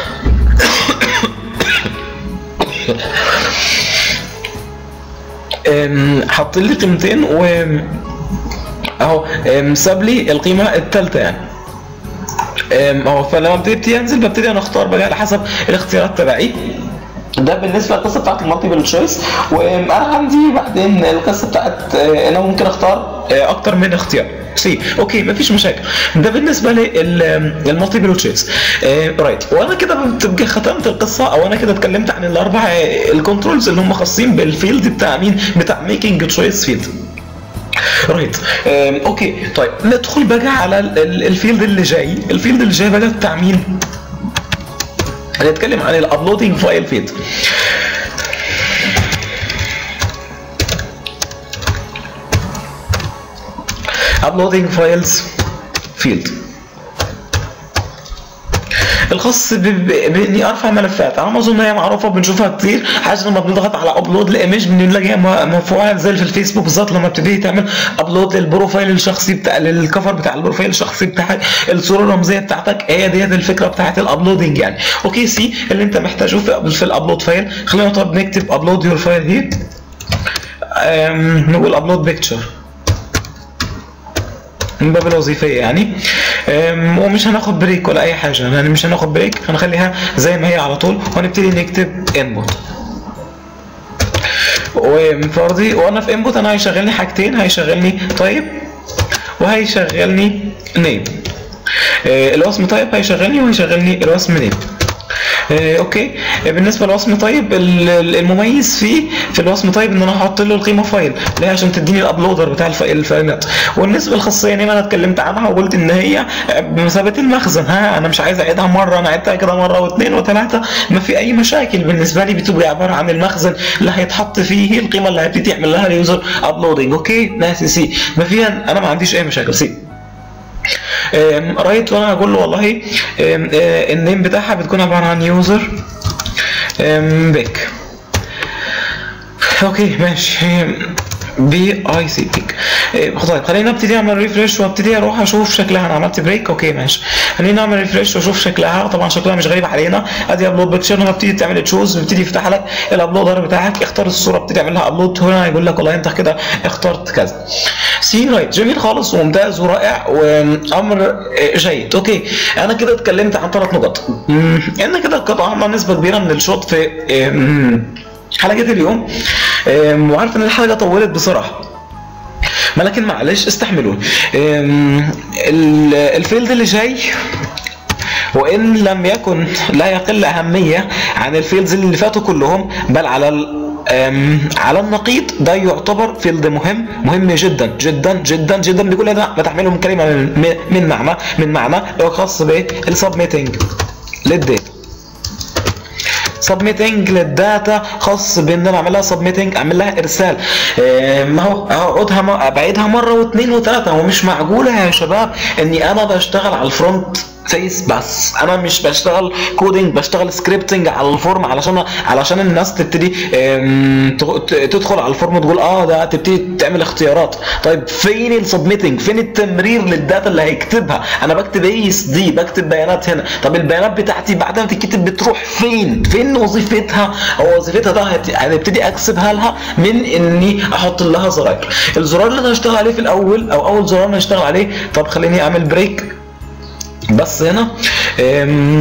آم، حط لي قيمتين و اهو آم، ساب لي القيمه الثالثه يعني آم، اهو فلما بتبتدي انزل ببتدي انا اختار بقى على حسب الاختيارات تبعي ده بالنسبه للقصه بتاعت المالتيبل تشويس وانا عندي بعدين القصه بتاعت آه، ان انا ممكن اختار آه، اكتر من اختيار سي اوكي مفيش مشاكل ده بالنسبه للمالتيبل تشويس رايت وانا كده بتبقى ختمت القصه او انا كده اتكلمت عن الاربع الكنترولز اللي هم خاصين بالفيلد بتاع مين بتاع ميكنج تشويس فيلد رايت أم، اوكي طيب ندخل بقى على ال- ال- الفيلد اللي جاي الفيلد اللي جاي بقى بتاع مين هنتكلم عن الابلودنج فايل فيلد uploading files field الخاص ب- ب- باني ارفع ملفات على ما اظن هي معروفه بنشوفها كتير حاجه لما بنضغط على ابلود لايمج بنلاقيها م- مرفوعه زي في الفيسبوك بالظبط لما بتبتدي تعمل ابلود للبروفايل الشخصي بتاع للكفر بتاع البروفايل الشخصي بتاعك الصوره الرمزيه بتاعتك هي ديت الفكره بتاعت الابلودنج يعني اوكي سي اللي انت محتاجه في, في الابلود فايل خلينا طب نكتب ابلود يور فايل هير نقول ابلود بيكتشر من باب الوظيفيه يعني أم، ومش هناخد بريك ولا اي حاجه يعني مش هناخد بريك هنخليها زي ما هي على طول وهنبتدي نكتب انبوت وفرضي وانا في انبوت انا هيشغلني حاجتين هيشغلني تايب وهيشغلني نيم الوسم تايب هيشغلني وهيشغلني الوسم نيم آه، اوكي آه، بالنسبه لوصم طيب ال- ال- المميز فيه في الوصم طيب ان انا هحط له القيمه فايل ليه عشان تديني الابلودر بتاع الف- الفايلات والنسبه للخاصيه نيم انا اتكلمت عنها وقلت ان هي آه، بمثابه المخزن ها انا مش عايز اعيدها مره انا عدتها كده مره واثنين وثلاثه ما في اي مشاكل بالنسبه لي بتبقى عباره عن المخزن اللي هيتحط فيه القيمه اللي هيبتدي يعمل لها اليوزر ابلودنج اوكي ناسي سي ما فيها انا ما عنديش اي مشاكل سي آم، رايت وانا هقول له والله آم، آه، النيم بتاعها بتكون عباره عن يوزر بيك اوكي ماشي بي اي سي بيك طيب خلينا ابتدي اعمل ريفرش وابتدي اروح اشوف شكلها انا عملت بريك اوكي ماشي خلينا اعمل ريفرش واشوف شكلها طبعا شكلها مش غريب علينا ادي ابلود بيكتشر لما بتيجي تعمل تشوز بيبتدي يفتح لك الابلودر بتاعك اختار الصوره بتبتدي تعمل لها ابلود هنا يقول لك والله انت كده اخترت كذا سي رايت جميل خالص وممتاز ورائع وامر جيد اوكي انا كده اتكلمت عن ثلاث نقط مم، ان كده قطعنا نسبه كبيره من الشوط في مم، حلقه اليوم أم، وعارف ان الحلقه طولت بصراحه ما لكن معلش استحملوني أم، ال- الفيلد اللي جاي وان لم يكن لا يقل اهميه عن الفيلدز اللي فاتوا كلهم بل على ال أم، على النقيض ده يعتبر فيلد مهم مهم جدا جدا جدا جدا بكل ده بتحمله من كلمه من, من معنى من معنى اللي هو خاص بالسبميتنج للداتا سبميتنج للداتا خاص بان انا اعمل لها سبميتنج اعمل لها ارسال آه، ما هو اقعدها م- ابعدها مره واثنين وثلاثه هو مش معقوله يا شباب اني انا بشتغل على الفرونت فيس بس انا مش بشتغل كودينج بشتغل سكريبتنج على الفورم علشان علشان الناس تبتدي آم، تغ- ت- تدخل على الفورم تقول اه ده تبتدي تعمل اختيارات طيب فين السبميتنج فين التمرير للداتا اللي هيكتبها انا بكتب اي اس دي بكتب بيانات هنا طب البيانات بتاعتي بعد ما تتكتب بتروح فين فين وظيفتها او وظيفتها ده هت- هنبتدي اكسبها لها من اني احط لها زراير الزرار اللي انا هشتغل عليه في الاول او اول زرار انا هشتغل عليه طب خليني اعمل بريك بس هنا أم،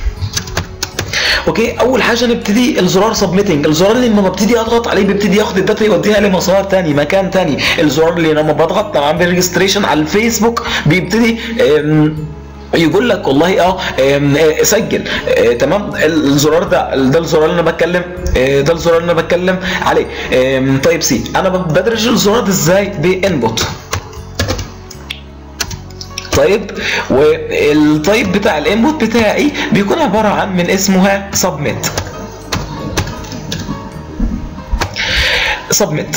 اوكي اول حاجه نبتدي الزرار سبميتنج الزرار اللي لما ببتدي اضغط عليه بيبتدي ياخد الداتا يوديها لمسار تاني مكان تاني الزرار اللي لما بضغط لما بعمل ريجستريشن على الفيسبوك بيبتدي أم، يقول لك والله اه آم، آه، سجل آه، تمام الزرار ده ده الزرار اللي انا بتكلم آه، ده الزرار اللي انا بتكلم عليه آم، طيب سي انا بدرج الزرار ده ازاي بانبوت طيب والطيب بتاع الانبوت بتاعي بيكون عباره عن من اسمها سبميت سبميت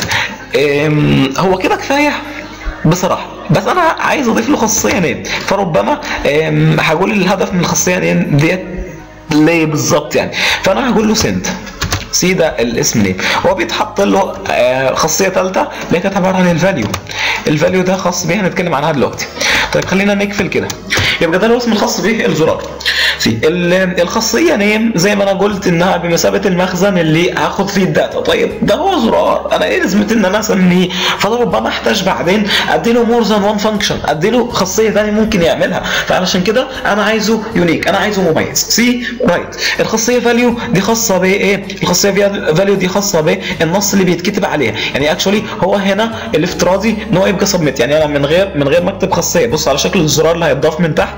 هو كده كفايه بصراحه بس انا عايز اضيف له خاصيه نيم فربما أم، هقول الهدف من الخاصيه نيم ديت ليه بالظبط يعني فانا هقول له سند سي ده الاسم نيم هو بيتحط له آه، خاصيه ثالثه اللي هي كانت عباره عن الفاليو الفاليو ده خاص بيها هنتكلم عنها دلوقتي طيب خلينا نقفل كده يبقى ده الاسم الخاص به الزرار سي ال- الخاصيه نيم زي ما انا قلت انها بمثابه المخزن اللي هاخد فيه الداتا طيب ده هو زرار انا ايه لازمه ان انا اسميه فانا ربما احتاج بعدين اديله مور ذان وان فانكشن اديله خاصيه ثانيه ممكن يعملها فعلشان كده انا عايزه يونيك انا عايزه مميز سي رايت الخاصيه فاليو دي خاصه بايه الخاصيه فاليو دي خاصه بالنص اللي بيتكتب عليها يعني اكشولي هو هنا الافتراضي ان هو يبقى سبميت يعني انا من غير من غير ما اكتب خاصيه بص على شكل الزرار اللي هيتضاف من تحت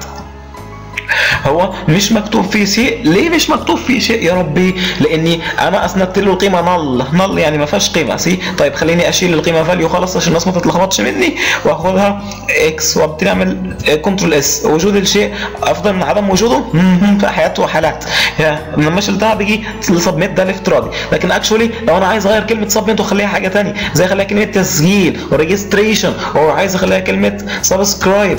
هو مش مكتوب فيه شيء ليه مش مكتوب فيه شيء يا ربي لاني انا اسندت له القيمه نل نل يعني ما فيهاش قيمه سي طيب خليني اشيل القيمه فاليو خلاص عشان الناس ما تتلخبطش مني واخدها اكس وابتدي اعمل كنترول اس وجود الشيء افضل من عدم وجوده مهم، في حياته وحالات يا لما شلتها بيجي السبميت ده الافتراضي لكن اكشولي لو انا عايز اغير كلمه سبميت واخليها حاجه ثانيه زي اخليها كلمه تسجيل وريجستريشن او عايز اخليها كلمه سبسكرايب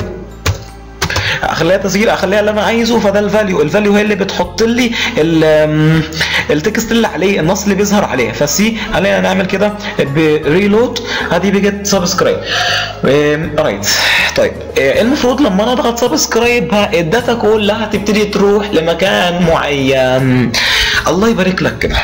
اخليها تسجيل اخليها اللي انا عايزه فده الفاليو الفاليو هي اللي بتحط لي ال- أم، التكست اللي عليه النص اللي بيظهر عليه فسي خلينا نعمل كده بريلود هذه بيجت سبسكرايب رايت طيب آه، المفروض لما انا اضغط سبسكرايب الداتا كلها تبتدي تروح لمكان معين الله يبارك لك كده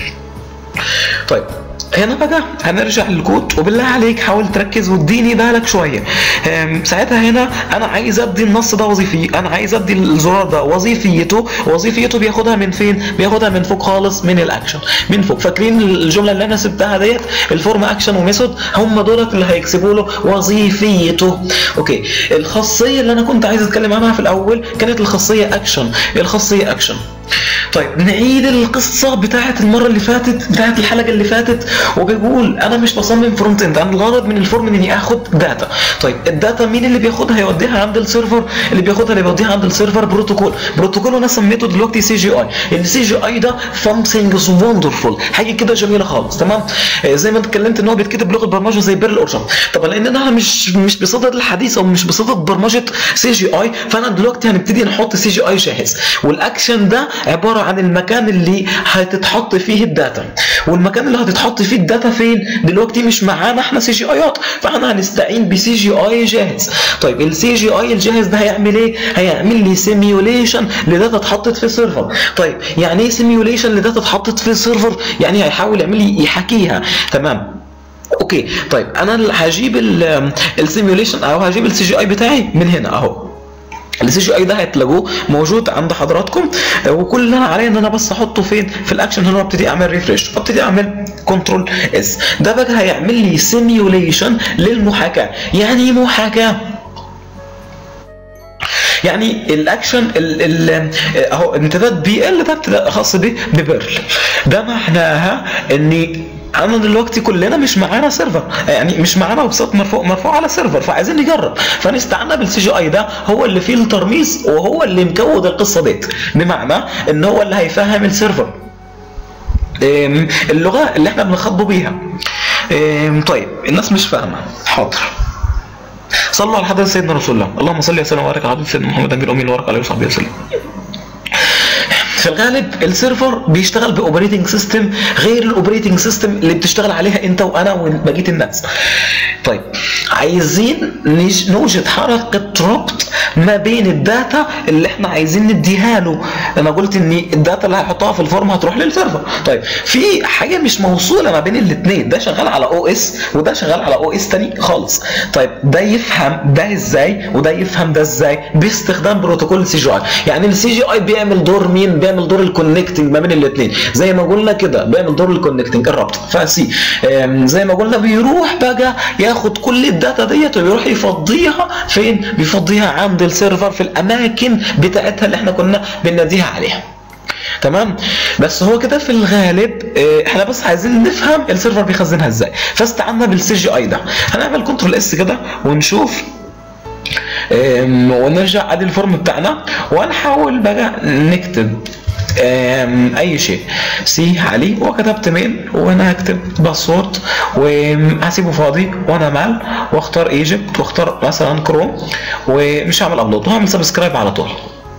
طيب هنا بقى هنرجع للكود وبالله عليك حاول تركز واديني بالك شويه أم، ساعتها هنا انا عايز ادي النص ده وظيفي انا عايز ادي الزرار ده وظيفيته وظيفيته بياخدها من فين بياخدها من فوق خالص من الاكشن من فوق فاكرين الجمله اللي انا سبتها ديت الفورم اكشن وميثود هم دولت اللي هيكسبوا له وظيفيته اوكي الخاصيه اللي انا كنت عايز اتكلم عنها في الاول كانت الخاصيه اكشن الخاصيه اكشن طيب نعيد القصة بتاعت المرة اللي فاتت بتاعت الحلقة اللي فاتت وبيقول أنا مش بصمم فرونت اند أنا الغرض من الفورم إني آخد داتا طيب الداتا مين اللي بياخدها يوديها عند السيرفر اللي بياخدها اللي بيوديها عند السيرفر بروتوكول بروتوكول أنا سميته دلوقتي سي جي أي السي جي أي ده something wonderful حاجة كده جميلة خالص تمام آه، زي ما اتكلمت إن هو بيتكتب بلغة برمجة زي بيرل أورشن طب لأن أنا مش مش بصدد الحديث أو مش بصدد برمجة سي جي أي فأنا دلوقتي هنبتدي نحط سي جي أي جاهز والأكشن ده عبارة عن المكان اللي هتتحط فيه الداتا والمكان اللي هتتحط فيه الداتا فين دلوقتي مش معانا احنا سي جي ايات فاحنا هنستعين بسي جي اي جاهز طيب السي جي اي الجاهز ده هيعمل ايه هيعمل لي سيميوليشن لداتا اتحطت في سيرفر طيب يعني ايه سيميوليشن لداتا اتحطت في سيرفر يعني هيحاول يعمل لي يحكيها تمام اوكي طيب انا اللي هجيب السيميوليشن او هجيب السي جي اي بتاعي من هنا اهو السي جي اي ده هتلاقوه موجود عند حضراتكم آه، وكل اللي انا عليا ان انا بس احطه فين في الاكشن هنا وابتدي اعمل ريفريش وابتدي اعمل كنترول اس ده بقى هيعمل لي سيميوليشن للمحاكاه يعني ايه محاكاه يعني الاكشن ال ال اهو امتداد بي ال ده امتداد خاص بيه ببيرل ده معناها ان انا دلوقتي كلنا مش معانا سيرفر يعني مش معانا ويب سايت مرفوع مرفوع على سيرفر فعايزين نجرب فنستعنا بالسي جي اي ده هو اللي فيه الترميز وهو اللي مكود القصه ديت بمعنى ان هو اللي هيفهم السيرفر أم، اللغه اللي احنا بنخاطبه بيها أم، طيب الناس مش فاهمه حاضر صلوا على حضرة سيدنا رسول الله اللهم صل وسلم وبارك على حضرة سيدنا محمد النبي الامي وبارك عليه وصحبه وسلم في الغالب السيرفر بيشتغل باوبريتنج سيستم غير الاوبريتنج سيستم اللي بتشتغل عليها انت وانا وبقيه الناس طيب عايزين نج- نوجد حركه ربط ما بين الداتا اللي احنا عايزين نديها له انا قلت ان الداتا اللي هيحطها في الفورم هتروح للسيرفر طيب في حاجه مش موصوله ما بين الاثنين ده شغال على او اس وده شغال على او اس تاني خالص طيب ده يفهم ده ازاي وده يفهم ده ازاي باستخدام بروتوكول سي جي اي يعني السي جي اي بيعمل دور مين بيعمل دور الكونكتنج ما بين الاثنين زي ما قلنا كده بيعمل دور الكونكتنج الربط فسي آم، زي ما قلنا بيروح بقى ياخد كل الداتا ديت ويروح يفضيها فين بيفضيها عند السيرفر في الاماكن بتاعتها اللي احنا كنا بنناديها عليها تمام بس هو كده في الغالب آه، احنا بس عايزين نفهم السيرفر بيخزنها ازاي فاستعنا بالسي جي اي ده هنعمل كنترول اس كده ونشوف آم، ونرجع ادي الفورم بتاعنا وهنحاول بقى نكتب آم، اي شيء سي علي وكتبت ميل وانا هكتب باسورد وهسيبه فاضي وانا مال واختار ايجيبت واختار مثلا كروم ومش هعمل ابلود وهعمل سبسكرايب على طول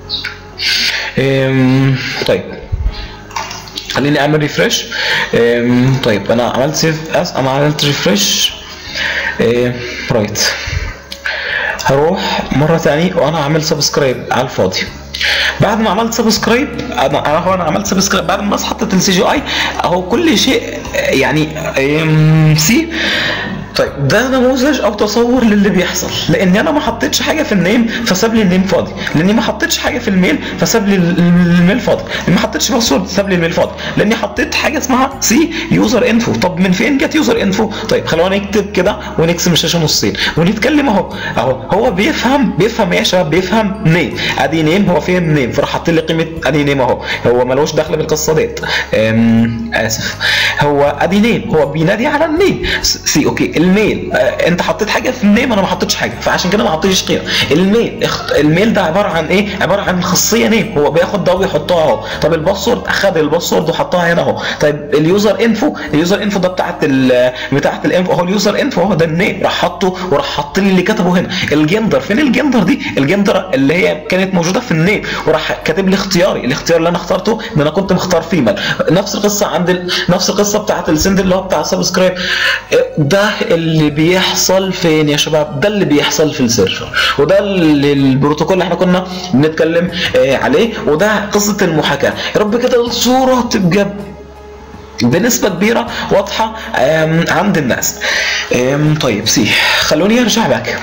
آم، طيب خليني اعمل ريفرش طيب انا عملت سيف اس انا عملت ريفرش رايت هروح مره تاني وانا عامل سبسكرايب على الفاضي بعد ما عملت سبسكرايب انا انا هو انا عملت سبسكرايب بعد ما بس حطيت السي جي اي اهو كل شيء يعني أم، سي طيب ده نموذج او تصور للي بيحصل لان انا ما حطيتش حاجه في النيم فساب لي النيم فاضي لاني ما حطيتش حاجه في الميل فساب لي ال- الميل فاضي لاني ما حطيتش باسورد ساب لي الميل فاضي لاني حطيت حاجه اسمها سي يوزر انفو طب من فين جت يوزر انفو طيب خلونا نكتب كده ونقسم الشاشه نصين ونتكلم اهو اهو هو بيفهم بيفهم ايه يا شباب بيفهم نيم ادي نيم هو فين نيم فراح حاط لي قيمه ادي نيم اهو هو ملوش دخل بالقصه ديت أم، اسف هو ادي نيم هو بينادي على النيم س- سي اوكي الميل آه، انت حطيت حاجه في النيم انا ما حطيتش حاجه فعشان كده ما حطيتش قيمه الميل اخت... الميل ده عباره عن ايه عباره عن خاصيه نيم هو بياخد ده ويحطها اهو طب الباسورد اخد الباسورد وحطها هنا اهو طيب اليوزر انفو اليوزر انفو ده بتاعت ال... بتاعت الانفو اهو اليوزر انفو اهو ده النيم راح حطه وراح حط لي اللي كتبه هنا الجندر فين الجندر دي الجندر اللي هي كانت موجوده في النيم وراح كاتب لي اختياري الاختيار اللي انا اخترته ان انا كنت مختار فيميل نفس القصه عند ال... نفس القصه بتاعت السند اللي هو بتاع السبسكرايب ده اللي بيحصل فين يا شباب ده اللي بيحصل في السيرفر وده اللي البروتوكول اللي احنا كنا بنتكلم آه، عليه وده قصه المحاكاه يا رب كده الصوره تبقى بنسبة كبيرة واضحة آم، عند الناس آم، طيب سي خلوني ارجع باك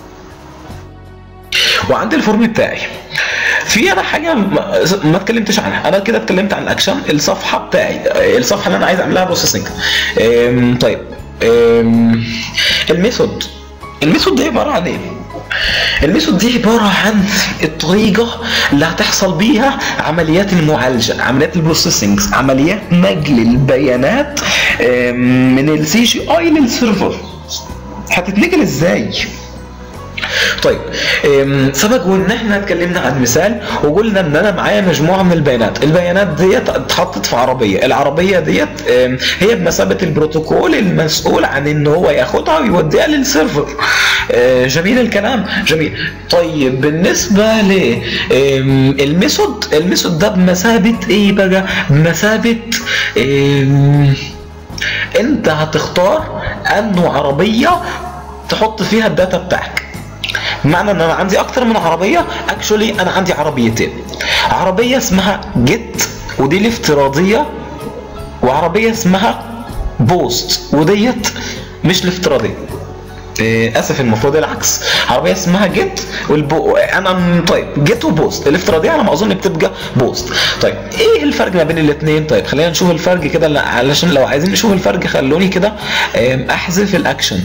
وعند الفورم بتاعي في انا حاجه ما ما اتكلمتش عنها انا كده اتكلمت عن الاكشن الصفحه بتاعي الصفحه اللي انا عايز اعملها بروسيسنج طيب أم، الميثود الميثود دي عباره عن ايه الميثود دي عباره عن الطريقه اللي هتحصل بيها عمليات المعالجه عمليات البروسيسنج عمليات نقل البيانات آم، من السي جي اي للسيرفر هتتنقل ازاي طيب أم، سبق وان احنا اتكلمنا عن مثال وقلنا ان انا معايا مجموعه من البيانات البيانات ديت اتحطت في عربيه العربيه ديت أم، هي بمثابه البروتوكول المسؤول عن ان هو ياخدها ويوديها للسيرفر أه، جميل الكلام جميل طيب بالنسبه ل أم، الميثود الميثود ده بمثابه ايه بقى بمثابه أم، انت هتختار انه عربيه تحط فيها الداتا بتاعك معنى ان انا عندي اكتر من عربيه اكشولي انا عندي عربيتين عربيه اسمها جيت ودي الافتراضيه وعربيه اسمها بوست وديت مش الافتراضيه إيه، اسف المفروض العكس عربيه اسمها جيت والبو انا طيب جيت وبوست الافتراضيه على ما اظن بتبقى بوست طيب ايه الفرق ما بين الاثنين طيب خلينا نشوف الفرق كده لا- علشان لو عايزين نشوف الفرق خلوني كده إيه، احذف الاكشن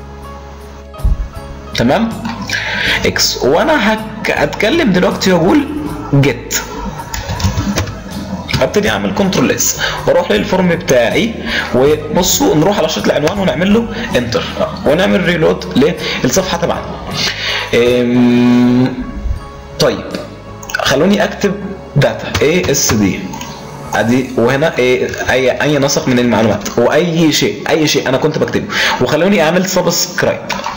تمام اكس وانا هك... هتكلم دلوقتي واقول جيت ابتدي اعمل كنترول اس واروح للفورم بتاعي وبصوا نروح على شريط العنوان ونعمل له انتر ونعمل ريلود للصفحه تبعنا أم، طيب خلوني اكتب داتا اي اس دي ادي وهنا ايه اي اي نسق من المعلومات واي شيء اي شيء انا كنت بكتبه وخلوني اعمل سبسكرايب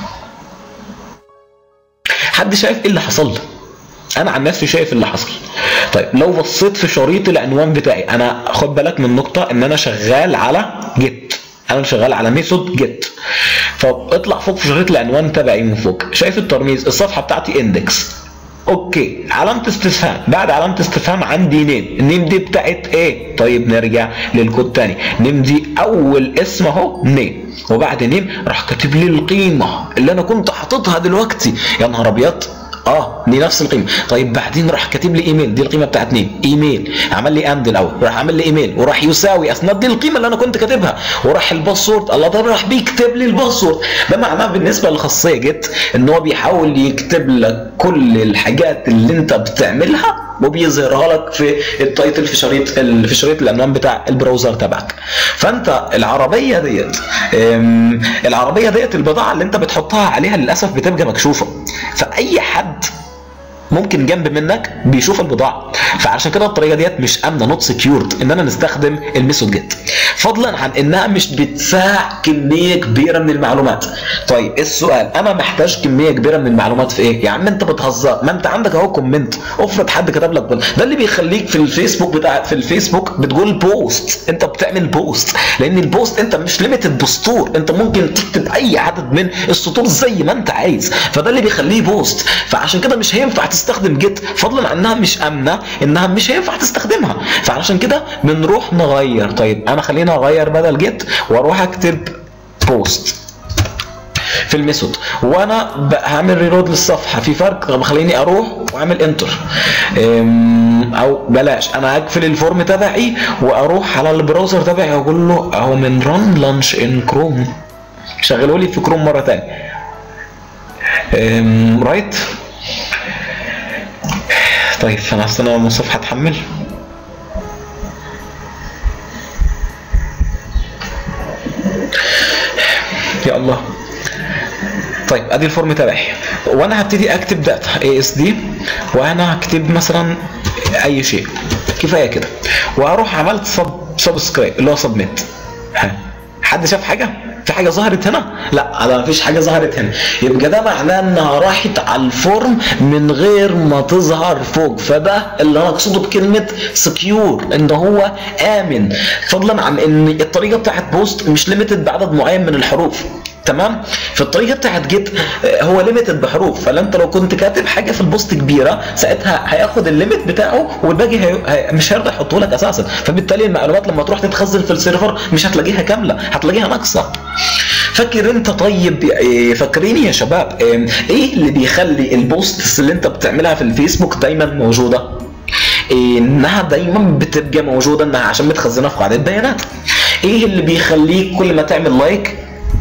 حد شايف ايه اللي حصل انا عن نفسي شايف اللي حصل طيب لو بصيت في شريط العنوان بتاعي انا خد بالك من نقطه ان انا شغال على جيت انا شغال على ميثود جيت فاطلع فوق في شريط العنوان تبعي من فوق شايف الترميز الصفحه بتاعتي اندكس اوكي علامة استفهام بعد علامة استفهام عندي نيم النيم دي بتاعت ايه طيب نرجع للكود تاني نيم دي اول اسم اهو نيم وبعد نيم راح كاتب لي القيمة اللي انا كنت حاططها دلوقتي يا نهار ابيض اه دي نفس القيمه طيب بعدين راح كاتب لي ايميل دي القيمه بتاعت مين ايميل عمل لي اند الاول راح عمل لي ايميل وراح يساوي اسناد دي القيمه اللي انا كنت كاتبها وراح الباسورد الله ده راح بيكتب لي الباسورد ده معناه بالنسبه للخاصيه جيت ان هو بيحاول يكتب لك كل الحاجات اللي انت بتعملها وبيظهرها لك في التايتل في شريط ال- في شريط العنوان بتاع البراوزر تبعك فانت العربيه ديت أم، العربيه ديت البضاعه اللي انت بتحطها عليها للاسف بتبقى مكشوفه فاي حد ممكن جنب منك بيشوف البضاعه فعشان كده الطريقه ديت مش امنه نوت سكيورد ان انا نستخدم الميثود جيت فضلا عن انها مش بتساع كميه كبيره من المعلومات طيب السؤال انا محتاج كميه كبيره من المعلومات في ايه يا عم انت بتهزر ما انت عندك اهو كومنت افرض حد كتب لك بل. ده اللي بيخليك في الفيسبوك بتاع في الفيسبوك بتقول بوست انت بتعمل بوست لان البوست انت مش ليميتد بسطور انت ممكن تكتب اي عدد من السطور زي ما انت عايز فده اللي بيخليه بوست فعشان كده مش هينفع تستخدم جيت فضلا عن انها مش امنه انها مش هينفع تستخدمها فعشان كده بنروح نغير طيب انا خلينا اغير بدل جيت واروح اكتب بوست في الميثود وانا ب- هعمل ريلود للصفحه في فرق طب خليني اروح واعمل انتر أم، او بلاش انا هقفل الفورم تبعي واروح على البراوزر تبعي واقول له اهو من ران لانش ان كروم شغله لي في كروم مره ثانيه رايت طيب انا استنى لما الصفحه تحمل يا الله طيب ادي الفورم تبعي وانا هبتدي اكتب داتا اي اس دي وانا هكتب مثلا اي شيء كفايه كده وهروح عملت سب سبسكرايب اللي هو سبميت حد شاف حاجه في حاجه ظهرت هنا لا انا مفيش حاجه ظهرت هنا يبقى ده معناه انها راحت على الفورم من غير ما تظهر فوق فده اللي انا اقصده بكلمه سكيور ان هو امن فضلا عن ان الطريقه بتاعت بوست مش ليميتد بعدد معين من الحروف تمام في الطريقه بتاعت جيت آه، هو ليميتد بحروف فانت لو كنت كاتب حاجه في البوست كبيره ساعتها هياخد الليميت بتاعه والباقي هي... هي... مش هيرضى يحطه لك اساسا فبالتالي المعلومات لما تروح تتخزن في السيرفر مش هتلاقيها كامله هتلاقيها ناقصه فاكر انت طيب إيه، فاكرين يا شباب إيه إيه اللي بيخلي البوستس اللي انت بتعملها في الفيسبوك دايما موجوده انها دايما بتبقى موجوده انها عشان متخزنه في قاعده بيانات ايه اللي بيخليك كل ما تعمل لايك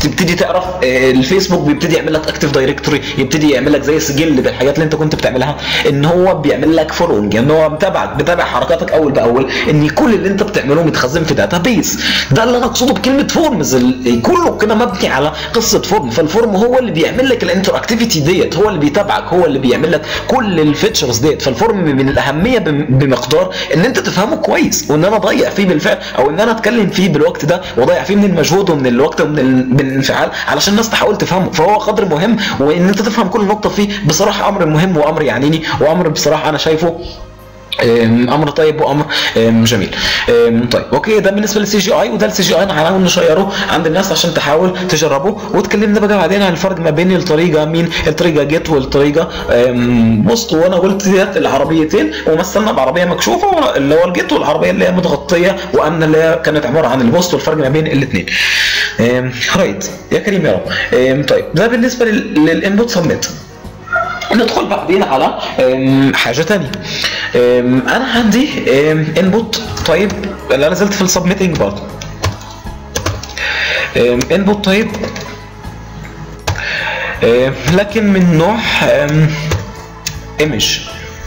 تبتدي تعرف آه، الفيسبوك بيبتدي يعمل لك اكتيف دايركتوري يبتدي يعمل لك زي سجل بالحاجات اللي انت كنت بتعملها ان هو بيعمل لك فولوينج ان هو متابعك بتابع حركاتك اول باول ان كل اللي انت بتعمله متخزن في داتا بيس ده اللي انا اقصده بكلمه فورمز ال- كله كده مبني على قصه فورم فالفورم هو اللي بيعمل لك الانتراكتيفيتي ديت هو اللي بيتابعك هو اللي بيعمل لك كل الفيتشرز ديت فالفورم من الاهميه بم- بمقدار ان انت تفهمه كويس وان انا اضيع فيه بالفعل او ان انا اتكلم فيه بالوقت ده واضيع فيه من المجهود ومن الوقت ومن ال- من الانفعال علشان الناس تحاول تفهمه فهو قدر مهم وان انت تفهم كل نقطه فيه بصراحه امر مهم وامر يعنيني وامر بصراحه انا شايفه أم، امر طيب وامر أم، جميل أم، طيب اوكي ده بالنسبه للسي جي اي وده السي جي اي انا هنحاول نشيره عند الناس عشان تحاول تجربه واتكلمنا بقى بعدين عن الفرق ما بين الطريقه مين الطريقه جيت والطريقه أم، بوست وانا قلت ديت العربيتين ومثلنا بعربيه مكشوفه اللي هو الجيت والعربيه اللي هي متغطيه وامنه اللي هي كانت عباره عن البوست والفرق ما بين الاثنين رايت يا كريم يا رب أم، طيب ده بالنسبه للانبوت سبميت ندخل بعدين على أم، حاجه تانية أم، انا عندي انبوت طيب انا نزلت في السبميتنج برضه انبوت طيب أم، لكن من نوع ايمج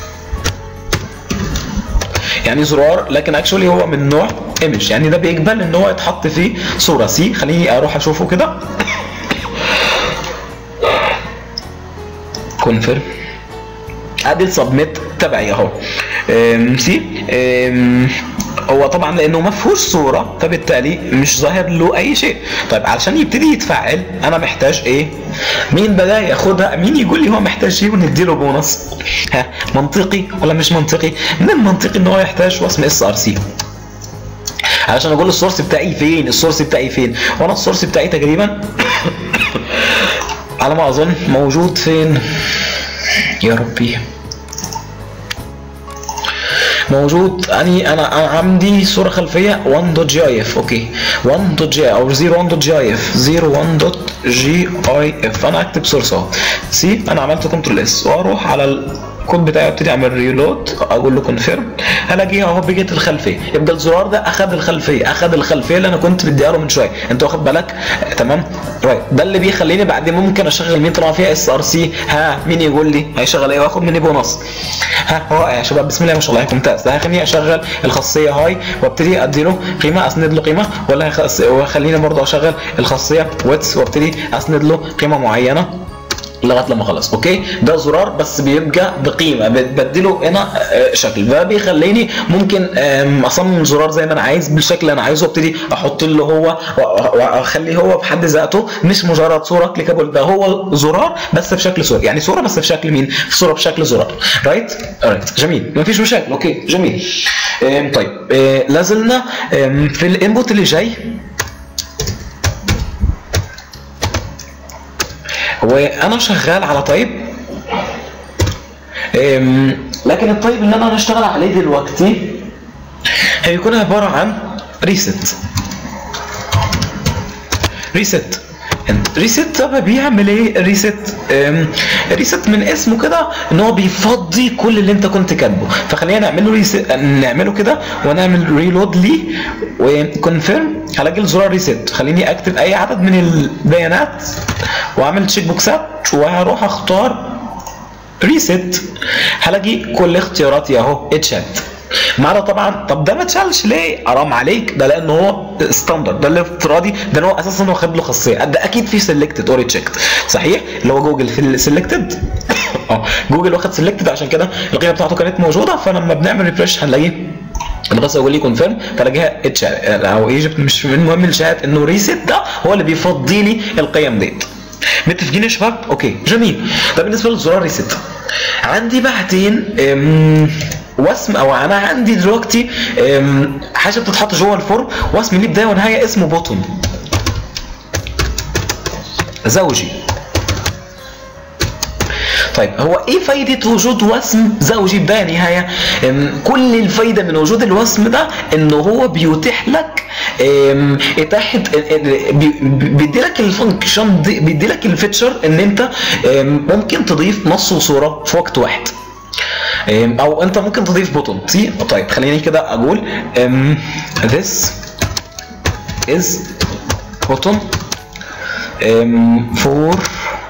يعني زرار لكن اكشولي هو من نوع ايمج يعني ده بيقبل ان هو يتحط فيه صوره سي خليني اروح اشوفه كده كونفيرم ادي السبميت تبعي اهو أم، سي أم، هو طبعا لانه ما فيهوش صوره فبالتالي مش ظاهر له اي شيء طيب علشان يبتدي يتفعل انا محتاج ايه مين بدا ياخدها مين يقول لي هو محتاج ايه ونديله بونص ها منطقي ولا مش منطقي من المنطقي ان هو يحتاج وصم اس ار سي علشان اقول السورس بتاعي فين السورس بتاعي فين وانا السورس بتاعي تقريبا على ما اظن موجود فين يا ربي موجود اني انا أنا عندي صوره خلفيه 1.gif اوكي 1.gif او 01.gif 01.gif انا اكتب سورس اهو سي انا عملت كنترول اس واروح على الكود بتاعي ابتدي اعمل ريلود اقول له كونفيرم هلاقيها اهو بقت الخلفيه يبقى الزرار ده اخذ الخلفيه اخذ الخلفيه اللي انا كنت مديها له من شويه انت واخد بالك آه، تمام رايت ده اللي بيخليني بعدين ممكن اشغل مين طالما فيها اس ار سي ها مين يقول لي هيشغل ايه واخد مني بونص ها هو يا شباب بسم الله ما شاء الله ممتاز ده هيخليني اشغل الخاصيه هاي وابتدي ادي له قيمه اسند له قيمه ولا هيخ- ويخليني برضه اشغل الخاصيه ويتس وابتدي اسند له قيمه معينه لغايه لما خلص اوكي ده زرار بس بيبقى بقيمه بديله هنا آه، شكل فبيخليني ممكن آم، اصمم زرار زي ما انا عايز بالشكل اللي انا عايزه وابتدي احط له هو و- واخليه هو بحد ذاته مش مجرد صوره كليكابل ده هو زرار بس بشكل صوره يعني صوره بس بشكل مين صوره بشكل زرار رايت رايت جميل مفيش مشاكل اوكي جميل آم، طيب آه، لازلنا آم، في الانبوت اللي جاي وانا شغال على طيب أم، لكن الطيب اللي انا هشتغل عليه دلوقتي هيكون عباره عن ريست ريست ريست ده بيعمل ايه ريست ريست من اسمه كده ان هو بيفضي كل اللي انت كنت كاتبه فخلينا نعمله ريست نعمله كده ونعمل ريلود ليه وكونفيرم هلاقي الزرار ريست خليني اكتب اي عدد من البيانات واعمل تشيك بوكسات وهروح اختار ريست هلاقي كل اختياراتي اهو اتشات ما عدا طبعا طب ده ما اتشالش ليه؟ حرام عليك ده لانه هو ستاندرد ده الافتراضي ده إن هو اساسا واخد له خاصيه ده اكيد في سيلكتد اور تشيكد صحيح؟ اللي هو جوجل في السيلكتد اه جوجل واخد سيلكتد عشان كده القيمه بتاعته كانت موجوده فلما بنعمل ريفرش هنلاقيه انا بس اقول لي كونفيرم فلاقيها اتشات او ايجيبت مش المهم الشات انه ريست ده هو اللي بيفضي لي القيم ديت متفقين يا شباب؟ اوكي جميل ده بالنسبه للزرار ريست عندي بعدين أم، واسم او انا عندي دلوقتي أم، حاجه بتتحط جوه الفورم واسم ليه بدايه ونهايه اسمه بوتون زوجي طيب هو ايه فايدة وجود وسم زوجي بداية نهاية؟ أم، كل الفايدة من وجود الوسم ده انه هو بيتيح لك أم، اتاحة بيدي لك الفانكشن دي بيدي لك الفيتشر ان انت أم، ممكن تضيف نص وصورة في وقت واحد أم، او انت ممكن تضيف بوتون سي طيب خليني كده اقول أم، this is button فور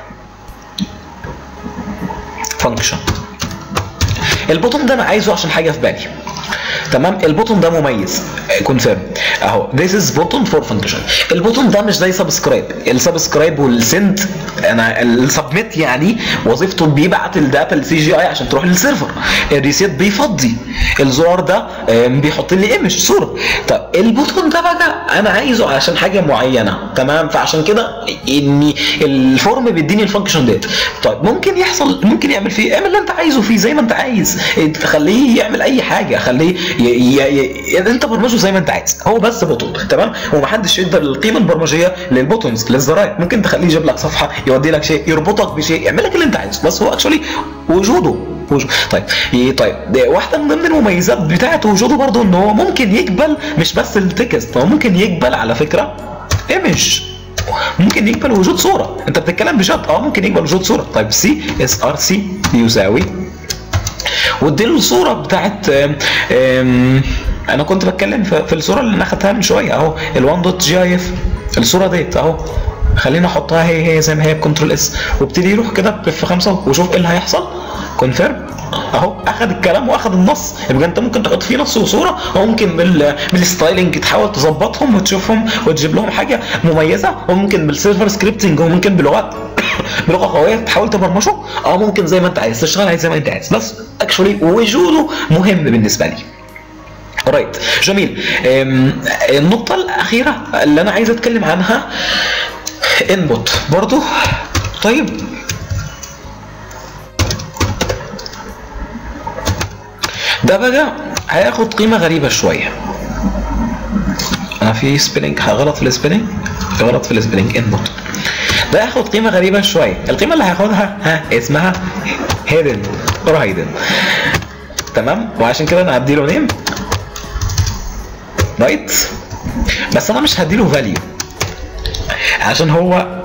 فانكشن البوتون ده انا عايزه عشان حاجه في بالي تمام البوتون ده مميز كونفيرم اهو this is button for function البوتون ده مش زي سبسكرايب السبسكرايب والسند انا السبميت يعني وظيفته بيبعت الداتا للسي جي اي عشان تروح للسيرفر الريسيت بيفضي الزرار ده بيحط لي ايمج صوره طب البوتون ده بقى انا عايزه عشان حاجه معينه تمام فعشان كده ان الفورم بيديني الفانكشن ديت طيب ممكن يحصل ممكن يعمل فيه اعمل اللي انت عايزه فيه زي ما انت عايز خليه يعمل اي حاجه خليه ي... ي... ي... انت برمجه زي ما انت عايز هو بس بوتون تمام ومحدش يقدر القيمه البرمجيه للبوتونز للزراير ممكن تخليه يجيب لك صفحه يودي لك شيء يربطك بشيء يعمل لك اللي انت عايزه بس هو اكشولي وجوده وجود. طيب طيب واحده من ضمن المميزات بتاعه وجوده برضو ان هو ممكن يقبل مش بس التكست هو ممكن يقبل على فكره ايمج ممكن يقبل وجود صوره انت بتتكلم بجد اه ممكن يقبل وجود صوره طيب سي اس ار سي يساوي واديله الصوره بتاعت ام ام انا كنت بتكلم في الصوره اللي انا اخدتها من شويه اهو ال1 دوت جي اي اف الصوره ديت اهو خلينا احطها هي هي زي ما هي بكنترول اس وابتدي يروح كده في خمسه وشوف ايه اللي هيحصل كونفيرم اهو اخذ الكلام واخذ النص يبقى انت ممكن تحط فيه نص وصوره وممكن بال بالستايلنج تحاول تظبطهم وتشوفهم وتجيب لهم حاجه مميزه وممكن بالسيرفر سكريبتنج وممكن بلغات بلغه قويه تحاول تبرمجه اه ممكن زي ما انت عايز تشتغل عليه زي ما انت عايز بس اكشولي وجوده مهم بالنسبه لي رايت جميل النقطه الاخيره اللي انا عايز اتكلم عنها انبوت برضو طيب ده بقى هياخد قيمه غريبه شويه انا في سبيلنج غلط في السبيلنج غلط في السبيلنج انبوت ده هياخد قيمه غريبه شويه القيمه اللي هياخدها ها اسمها هيدن اور هيدن تمام وعشان كده انا هديله نيم رايت بس انا مش هديله فاليو عشان هو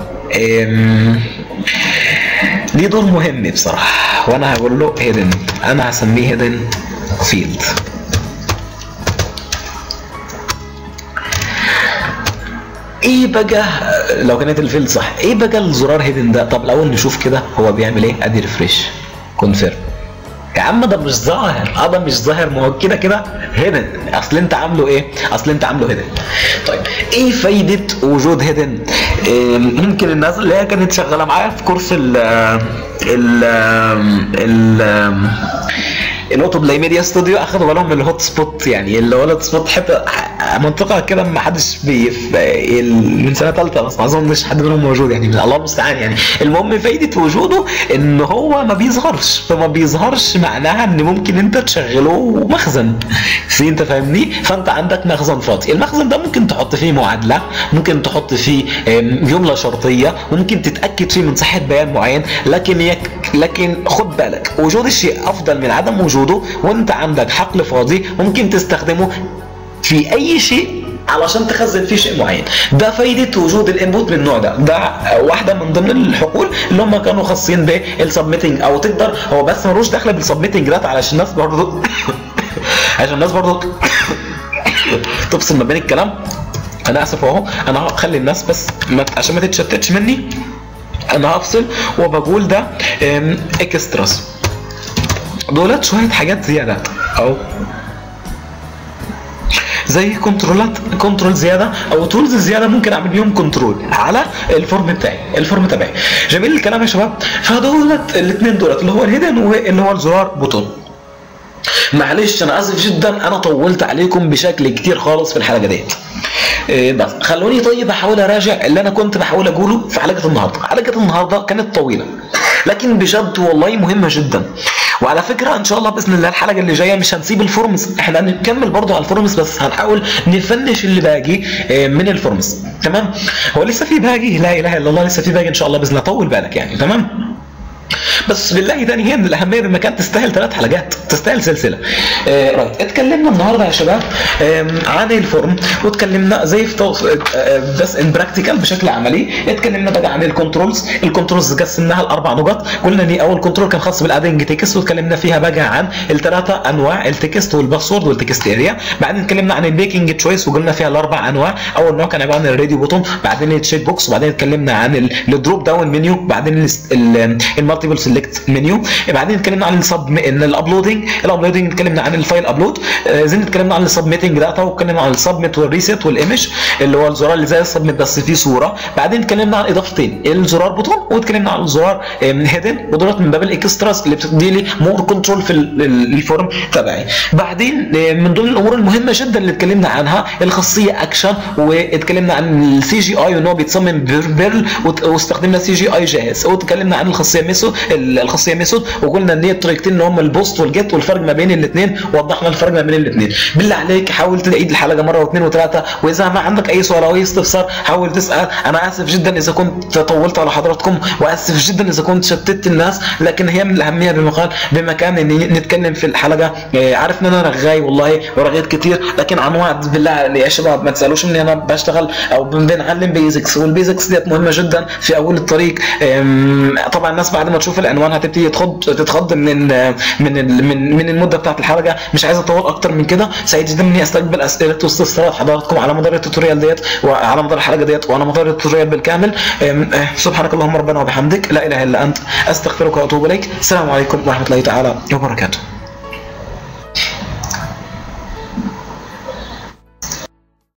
ليه دور مهم بصراحه وانا هقول له هيدن انا هسميه هيدن فيلد ايه بقى لو كانت الفيلد صح ايه بقى الزرار هيدن ده طب الاول نشوف كده هو بيعمل ايه ادي ريفريش كونفيرم يا عم ده مش ظاهر اه ده مش ظاهر ما هو كده كده هيدن اصل انت عامله ايه اصل انت عامله هيدن طيب ايه فايده وجود هيدن إيه ممكن الناس اللي هي كانت شغاله معايا في كورس ال ال ال الاوتو بلاي ميديا ستوديو اخدوا بالهم من الهوت سبوت يعني اللي هو الهوت سبوت حته منطقه كده ما حدش بي من سنه ثالثه بس ما اظنش حد منهم موجود يعني الله المستعان يعني المهم فايده وجوده ان هو ما بيظهرش فما بيظهرش معناها ان ممكن انت تشغله مخزن في انت فاهمني فانت عندك مخزن فاضي المخزن ده ممكن تحط فيه معادله ممكن تحط فيه جمله شرطيه ممكن تتاكد فيه من صحه بيان معين لكن يك لكن خد بالك وجود الشيء افضل من عدم وجوده وانت عندك حقل فاضي ممكن تستخدمه في اي شيء علشان تخزن فيه شيء معين ده فايده وجود الانبوت من النوع ده ده واحده من ضمن الحقول اللي هم كانوا خاصين بالسبميتنج او تقدر هو بس ملوش دخل بالسبميتنج ده علشان الناس برضه عشان الناس برضه تفصل ما بين الكلام انا اسف اهو انا هخلي الناس بس ما عشان ما تتشتتش مني انا هفصل وبقول ده اكستراس دولت شويه حاجات زياده او زي كنترولات كنترول زياده او تولز زياده ممكن اعمل بيهم كنترول على الفورم بتاعي الفورم تبعي جميل الكلام يا شباب فدولت الاثنين دولت اللي هو الهيدن واللي هو الزرار بوتون معلش انا اسف جدا انا طولت عليكم بشكل كتير خالص في الحلقه ديت إيه بس خلوني طيب احاول اراجع اللي انا كنت بحاول اقوله في حلقه النهارده حلقه النهارده كانت طويله لكن بجد والله مهمه جدا وعلى فكره ان شاء الله باذن الله الحلقه اللي جايه مش هنسيب الفورمز احنا هنكمل برضه على الفورمز بس هنحاول نفنش اللي باقي من الفورمز تمام هو لسه في باقي لا اله الا الله لسه في باقي ان شاء الله باذن الله طول بالك يعني تمام بس بالله تاني هي من الاهميه بمكان تستاهل ثلاث حلقات تستاهل سلسله آه رايت اتكلمنا النهارده يا شباب آم، عن الفورم واتكلمنا زي في تو- آه، بس ان براكتيكال بشكل عملي اتكلمنا بقى عن الكنترولز الكنترولز قسمناها لاربع نقط قلنا ان اول كنترول كان خاص بالادنج تكست واتكلمنا فيها بقى عن الثلاثه انواع التكست والباسورد والتكست اريا بعدين اتكلمنا عن البيكنج تشويس وقلنا فيها الاربع انواع اول نوع كان عباره عن الراديو بوتون بعدين التشيك بوكس وبعدين اتكلمنا عن ال- الدروب داون منيو بعدين المالتيبل سيلكت منيو بعدين اتكلمنا عن السب الابلودنج الابلودنج اتكلمنا عن الفايل ابلود زين اتكلمنا عن السبميتنج داتا واتكلمنا عن السبميت والريسيت والايمج اللي هو الزرار اللي زي السبميت بس فيه صوره بعدين اتكلمنا عن اضافتين الزرار بوتون واتكلمنا عن الزرار هيدن ودولت من باب الاكستراس اللي بتدي لي مور كنترول في ال- ال- الفورم تبعي بعدين آه، من ضمن الامور المهمه جدا اللي اتكلمنا عنها الخاصيه اكشن واتكلمنا عن السي جي اي وان هو بيتصمم بير- بيرل وت- واستخدمنا سي جي اي جاهز واتكلمنا عن الخاصيه ميثود الخاصيه ميثود وقلنا ان هي الطريقتين اللي هم البوست والجيت والفرق ما بين الاثنين ووضحنا الفرق ما بين الاثنين بالله عليك حاول تعيد الحلقه مره واثنين وثلاثه واذا ما عندك اي سؤال او اي استفسار حاول تسال انا اسف جدا اذا كنت طولت على حضراتكم واسف جدا اذا كنت شتت الناس لكن هي من الاهميه بمقال بمكان ان نتكلم في الحلقه إيه، عارف ان انا رغاي والله ورغيت كتير لكن عن وعد بالله يا شباب ما تسالوش اني انا بشتغل او بنعلم بيزكس والبيزكس ديت مهمه جدا في اول الطريق أم، طبعا الناس بعد ما تشوف العنوان هتبتدي تخض تتخض من ال من ال من من المده بتاعت الحلقه مش عايز اطول اكتر من كده سعيد جدا اني استقبل اسئله واستفسارات حضراتكم على مدار التوتوريال ديت وعلى مدار الحلقه ديت وعلى مدار التوتوريال بالكامل أم، أه، سبحانك اللهم ربنا وبحمدك لا اله الا انت استغفرك واتوب اليك السلام عليكم ورحمه الله تعالى وبركاته